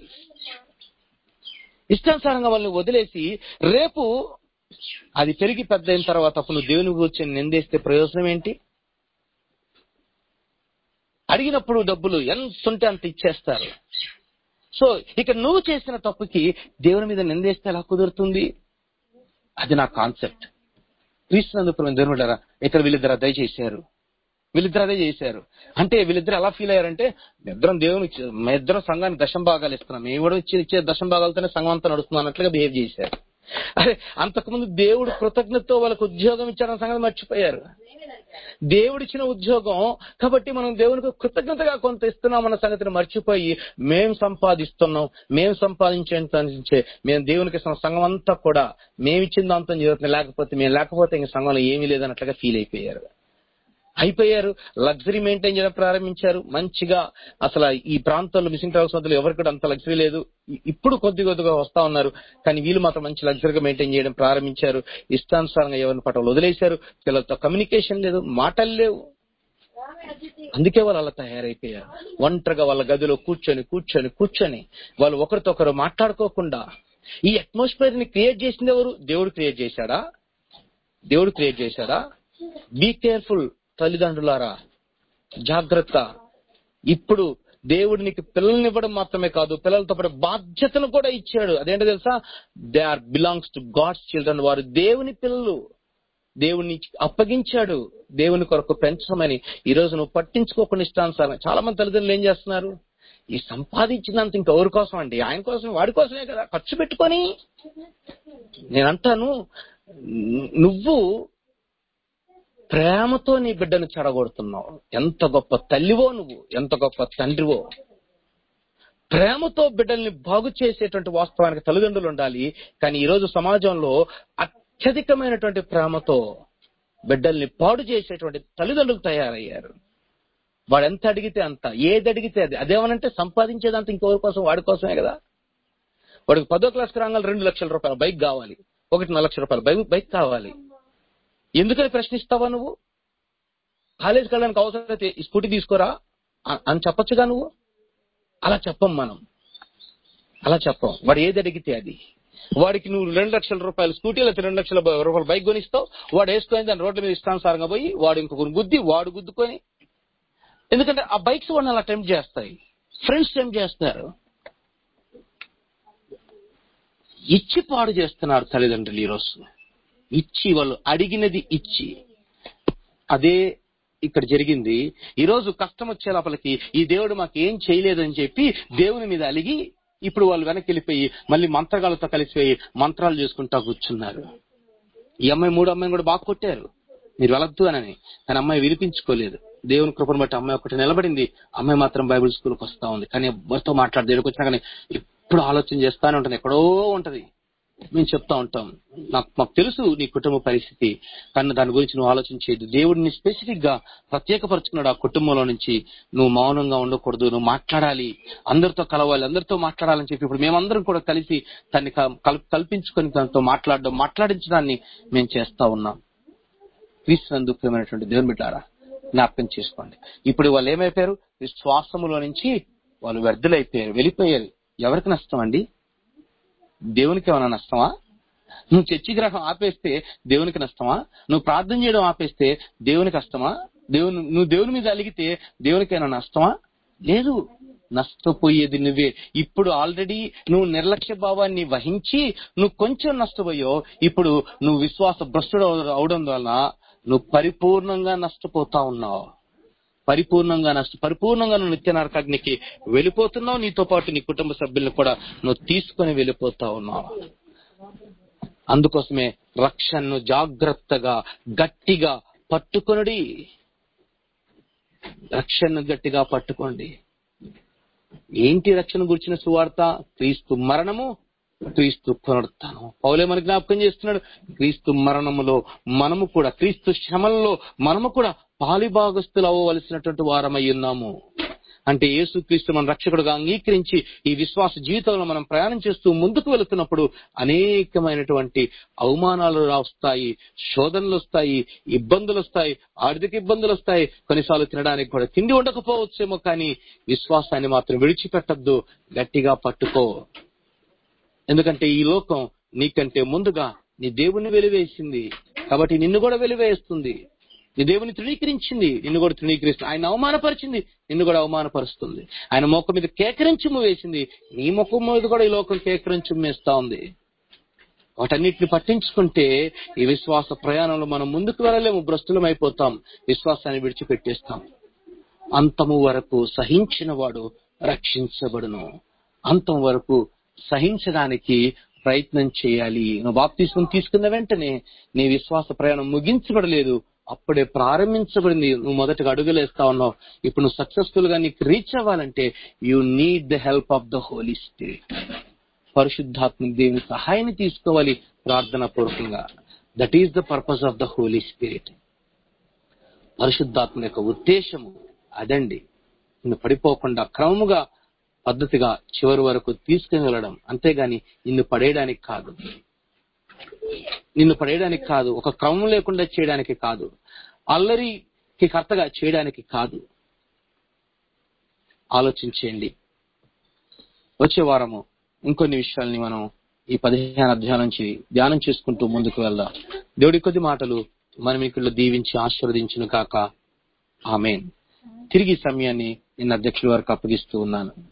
ఇష్టానుసారంగా వాళ్ళని వదిలేసి రేపు అది పెరిగి పెద్ద అయిన తర్వాత అప్పుడు నువ్వు దేవుని కూర్చొని నిందేస్తే ప్రయోజనం ఏంటి అడిగినప్పుడు డబ్బులు ఎంత ఉంటే అంత ఇచ్చేస్తారు సో ఇక నువ్వు చేసిన తప్పుకి దేవుని మీద నిందేస్తే ఎలా కుదురుతుంది అది నా కాన్సెప్ట్ క్రీస్తునందుకు దేవుడు ఇక్కడ వీళ్ళిద్దరు అదే చేశారు వీళ్ళిద్దరు అదే చేశారు అంటే వీళ్ళిద్దరు ఎలా ఫీల్ అయ్యారంటే ఇద్దరం దేవుని ఇద్దరం సంఘానికి దశం భాగాలు ఇస్తున్నాం మేము కూడా ఇచ్చే ఇచ్చే దశం భాగాలతోనే సంఘం అంతా నడుస్తుంది అన్నట్లుగా బిహేవ్ చేశారు అరే అంతకుముందు దేవుడు కృతజ్ఞతతో వాళ్ళకు ఉద్యోగం ఇచ్చాడన్న సంగతి మర్చిపోయారు దేవుడిచ్చిన ఉద్యోగం కాబట్టి మనం దేవునికి కృతజ్ఞతగా కొంత ఇస్తున్నామన్న సంగతిని మర్చిపోయి మేం సంపాదిస్తున్నాం మేం సంపాదించేంత మేము దేవునికి ఇస్తున్న సంఘం అంతా కూడా మేమిచ్చిన దాంతో జరుగుతుంది లేకపోతే మేము లేకపోతే ఇంక సంఘంలో ఏమీ లేదన్నట్లుగా ఫీల్ అయిపోయారు అయిపోయారు లగ్జరీ మెయింటైన్ చేయడం ప్రారంభించారు మంచిగా అసలు ఈ ప్రాంతంలో మిషన్ ట్రావెల్స్ మధ్యలో ఎవరికి కూడా అంత లగ్జరీ లేదు ఇ- ఇప్పుడు కొద్ది కొద్దిగా వస్తా ఉన్నారు కానీ వీళ్ళు మాత్రం మంచి లగ్జరీగా మెయింటైన్ చేయడం ప్రారంభించారు ఇష్టానుసారంగా ఎవరిని పట్ల వదిలేశారు పిల్లలతో కమ్యూనికేషన్ లేదు మాటలు లేవు అందుకే వాళ్ళు అలా తయారైపోయారు ఒంటరిగా వాళ్ళ గదిలో కూర్చొని కూర్చొని కూర్చొని వాళ్ళు ఒకరితో ఒకరు మాట్లాడుకోకుండా ఈ అట్మాస్ఫియర్ ని క్రియేట్ చేసింది ఎవరు దేవుడు క్రియేట్ చేశాడా దేవుడు క్రియేట్ చేశాడా బీ కేర్ఫుల్ తల్లిదండ్రులారా జాగ్రత్త ఇప్పుడు దేవుడు నీకు పిల్లల్ని ఇవ్వడం మాత్రమే కాదు పిల్లలతో పాటు బాధ్యతను కూడా ఇచ్చాడు అదేంటో తెలుసా they are belongs to God's children వారు దేవుని పిల్లలు దేవుని అప్పగించాడు దేవుని కొరకు పెంచమని ఈ రోజు నువ్వు పట్టించుకోకుండా ఇష్టానుసారం చాలా మంది తల్లిదండ్రులు ఏం చేస్తున్నారు ఈ సంపాదించినంత ఇంకెవరి కోసం అండి ఆయన కోసం వాడి కోసమే కదా ఖర్చు పెట్టుకొని నేను అంటాను నువ్వు ప్రేమతో నీ బిడ్డను చెడగొడుతున్నావు ఎంత గొప్ప తల్లివో నువ్వు ఎంత గొప్ప తండ్రివో ప్రేమతో బిడ్డల్ని బాగు చేసేటువంటి వాస్తవానికి తల్లిదండ్రులు ఉండాలి కానీ ఈ రోజు సమాజంలో అత్యధికమైనటువంటి ప్రేమతో బిడ్డల్ని పాడు చేసేటువంటి తల్లిదండ్రులు తయారయ్యారు వాడు ఎంత అడిగితే అంత ఏది అడిగితే అది అదేమనంటే సంపాదించేదంతా ఇంకెవరి కోసం వాడి కోసమే కదా వాడికి పదో క్లాస్కి రాగానే రెండు లక్షల రూపాయల బైక్ కావాలి ఒకటిన్నర లక్షల రూపాయల బైక్ బైక్ కావాలి ఎందుకని ప్రశ్నిస్తావా నువ్వు కాలేజీకి వెళ్ళడానికి అవసరమైతే ఈ స్కూటీ తీసుకోరా అ- అని చెప్పొచ్చుగా నువ్వు అలా చెప్పం మనం అలా చెప్పం వాడు ఏది అడిగితే అది వాడికి నువ్వు రెండు లక్షల రూపాయల స్కూటీ లేకపోతే రెండు లక్షల బ- రూపాయల బైక్ కొనిస్తావు వాడు వేసుకొని దాని రోడ్ల మీద ఇష్టానుసారంగా పోయి వాడు ఇంకొకరు గుద్ది వాడు గుద్దుకొని ఎందుకంటే ఆ బైక్స్ వాడిని అలా టెంప్ట్ చేస్తాయి ఫ్రెండ్స్ టెంప్ట్ చేస్తారు ఇచ్చి పాడు చేస్తున్నారు తల్లిదండ్రులు ఈరోజు ఇచ్చి వాళ్ళు అడిగినది ఇచ్చి అదే ఇక్కడ జరిగింది ఈ రోజు కష్టం వచ్చే లోపలికి ఈ దేవుడు మాకు ఏం చేయలేదని చెప్పి దేవుని మీద అలిగి ఇప్పుడు వాళ్ళు వెనక్కి వెళ్ళిపోయి మళ్ళీ మంత్రగాలతో కలిసిపోయి మంత్రాలు చేసుకుంటా కూర్చున్నారు ఈ అమ్మాయి మూడు అమ్మాయిని కూడా బాగా కొట్టారు మీరు వెళ్ళొద్దు అని కానీ అమ్మాయి వినిపించుకోలేదు దేవుని కృపను బట్టి అమ్మాయి ఒకటి నిలబడింది అమ్మాయి మాత్రం బైబిల్ స్కూల్కి వస్తా ఉంది కానీ ఎవరితో మాట్లాడి దేవుడికి వచ్చినా కానీ ఎప్పుడు ఆలోచన చేస్తానే ఉంటుంది ఎక్కడో ఉంటది మేము చెప్తా ఉంటాం నాకు మాకు తెలుసు నీ కుటుంబ పరిస్థితి కానీ దాని గురించి నువ్వు ఆలోచన చేయదు దేవుడిని స్పెసిఫిక్ గా ప్రత్యేకపరుచుకున్నాడు ఆ కుటుంబంలో నుంచి నువ్వు మౌనంగా ఉండకూడదు నువ్వు మాట్లాడాలి అందరితో కలవాలి అందరితో మాట్లాడాలని చెప్పి ఇప్పుడు మేమందరం కూడా కలిసి దాన్ని క- కల్- కల్పించుకొని దాంతో మాట్లాడడం మాట్లాడించడాన్ని మేము చేస్తా ఉన్నాం క్రీస్తునందు ప్రియమైనటువంటి దేవుని బిడ్డారా జ్ఞాపకం చేసుకోండి ఇప్పుడు వాళ్ళు ఏమైపోయారు విశ్వాసములో నుంచి వాళ్ళు వ్యర్థులైపోయారు వెళ్ళిపోయారు ఎవరికి నష్టం అండి దేవునికి ఏమైనా నష్టమా నువ్వు చర్చి గ్రహం ఆపేస్తే దేవునికి నష్టమా నువ్వు ప్రార్థన చేయడం ఆపేస్తే దేవునికి కష్టమా దేవుని నువ్వు దేవుని మీద అలిగితే దేవునికైనా నష్టమా లేదు నష్టపోయేది నువ్వే ఇప్పుడు ఆల్రెడీ నువ్వు నిర్లక్ష్య భావాన్ని వహించి నువ్వు కొంచెం నష్టపోయావు ఇప్పుడు నువ్వు విశ్వాస భ్రష్టుడు అవడం వలన నువ్వు పరిపూర్ణంగా నష్టపోతా ఉన్నావు పరిపూర్ణంగా నష్ట పరిపూర్ణంగా నువ్వు నిత్య నరకాగ్నికి వెళ్ళిపోతున్నావు నీతో పాటు నీ కుటుంబ సభ్యులను కూడా నువ్వు తీసుకొని వెళ్ళిపోతా ఉన్నావు అందుకోసమే రక్షణను జాగ్రత్తగా గట్టిగా పట్టుకొనడి రక్షణను గట్టిగా పట్టుకోండి ఏంటి రక్షణ గురించిన సువార్త క్రీస్తు మరణము క్రీస్తు పునరుత్థానం పౌలే మన జ్ఞాపకం చేస్తున్నాడు క్రీస్తు మరణములో మనము కూడా క్రీస్తు శ్రమలలో మనము కూడా పాలిభాగస్తులు అవ్వవలసినటువంటి వారమై ఉన్నాము అంటే యేసు క్రీస్తు మన రక్షకుడుగా అంగీకరించి ఈ విశ్వాస జీవితంలో మనం ప్రయాణం చేస్తూ ముందుకు వెళుతున్నప్పుడు అనేకమైనటువంటి అవమానాలు వస్తాయి శోధనలు వస్తాయి ఇబ్బందులు వస్తాయి ఆర్థిక ఇబ్బందులు వస్తాయి కొన్నిసార్లు తినడానికి కూడా తిండి ఉండకపోవచ్చేమో కానీ విశ్వాసాన్ని మాత్రం విడిచిపెట్టద్దు గట్టిగా పట్టుకో ఎందుకంటే ఈ లోకం నీకంటే ముందుగా నీ దేవుణ్ణి వెలివేసింది కాబట్టి నిన్ను కూడా వెలివేస్తుంది నీ దేవుని తృణీకరించింది నిన్ను కూడా తృణీకరిస్తుంది ఆయన అవమానపరిచింది నిన్ను కూడా అవమానపరుస్తుంది ఆయన మొక్క మీద కేకరించుము వేసింది నీ ముఖం మీద కూడా ఈ లోకం కేకరించుము వేస్తా ఉంది వాటన్నిటిని పట్టించుకుంటే ఈ విశ్వాస ప్రయాణంలో మనం ముందుకు వెళ్ళలేము భ్రష్టులం అయిపోతాం విశ్వాసాన్ని విడిచిపెట్టేస్తాం అంతము వరకు సహించిన వాడు రక్షించబడును అంతం వరకు సహించడానికి ప్రయత్నం చేయాలి నువ్వు బాప్తీసం తీసుకున్న వెంటనే నీ విశ్వాస ప్రయాణం ముగించబడలేదు అప్పుడే ప్రారంభించబడింది నువ్వు మొదటగా అడుగులేస్తా ఉన్నావు ఇప్పుడు నువ్వు సక్సెస్ఫుల్ గా నీకు రీచ్ అవ్వాలంటే you need the help of the Holy Spirit పరిశుద్ధాత్మ దేవుని సహాయాన్ని తీసుకోవాలి ప్రార్థన పూర్వకంగా that is the purpose of the Holy Spirit పరిశుద్ధాత్మ యొక్క ఉద్దేశము అదండి నిన్ను పడిపోకుండా క్రమముగా పద్ధతిగా చివరి వరకు తీసుకుని వెళ్ళడం అంతేగాని నిన్ను పడేయడానికి కాదు నిన్ను పడేయడానికి కాదు ఒక క్రమం లేకుండా చేయడానికి కాదు అల్లరికి కర్తగా చేయడానికి కాదు ఆలోచించేయండి వచ్చే వారము ఇంకొన్ని విషయాల్ని మనం ఈ పదిహేను అధ్యాయం నుంచి ధ్యానం చేసుకుంటూ ముందుకు వెళ్దాం దేవుడి కొద్ది మాటలు మనం ఇక్కడ దీవించి ఆశీర్వదించును కాక ఆమెన్ తిరిగి ఈ సమయాన్ని నిన్న అధ్యక్షుల వారికి అప్పగిస్తూ ఉన్నాను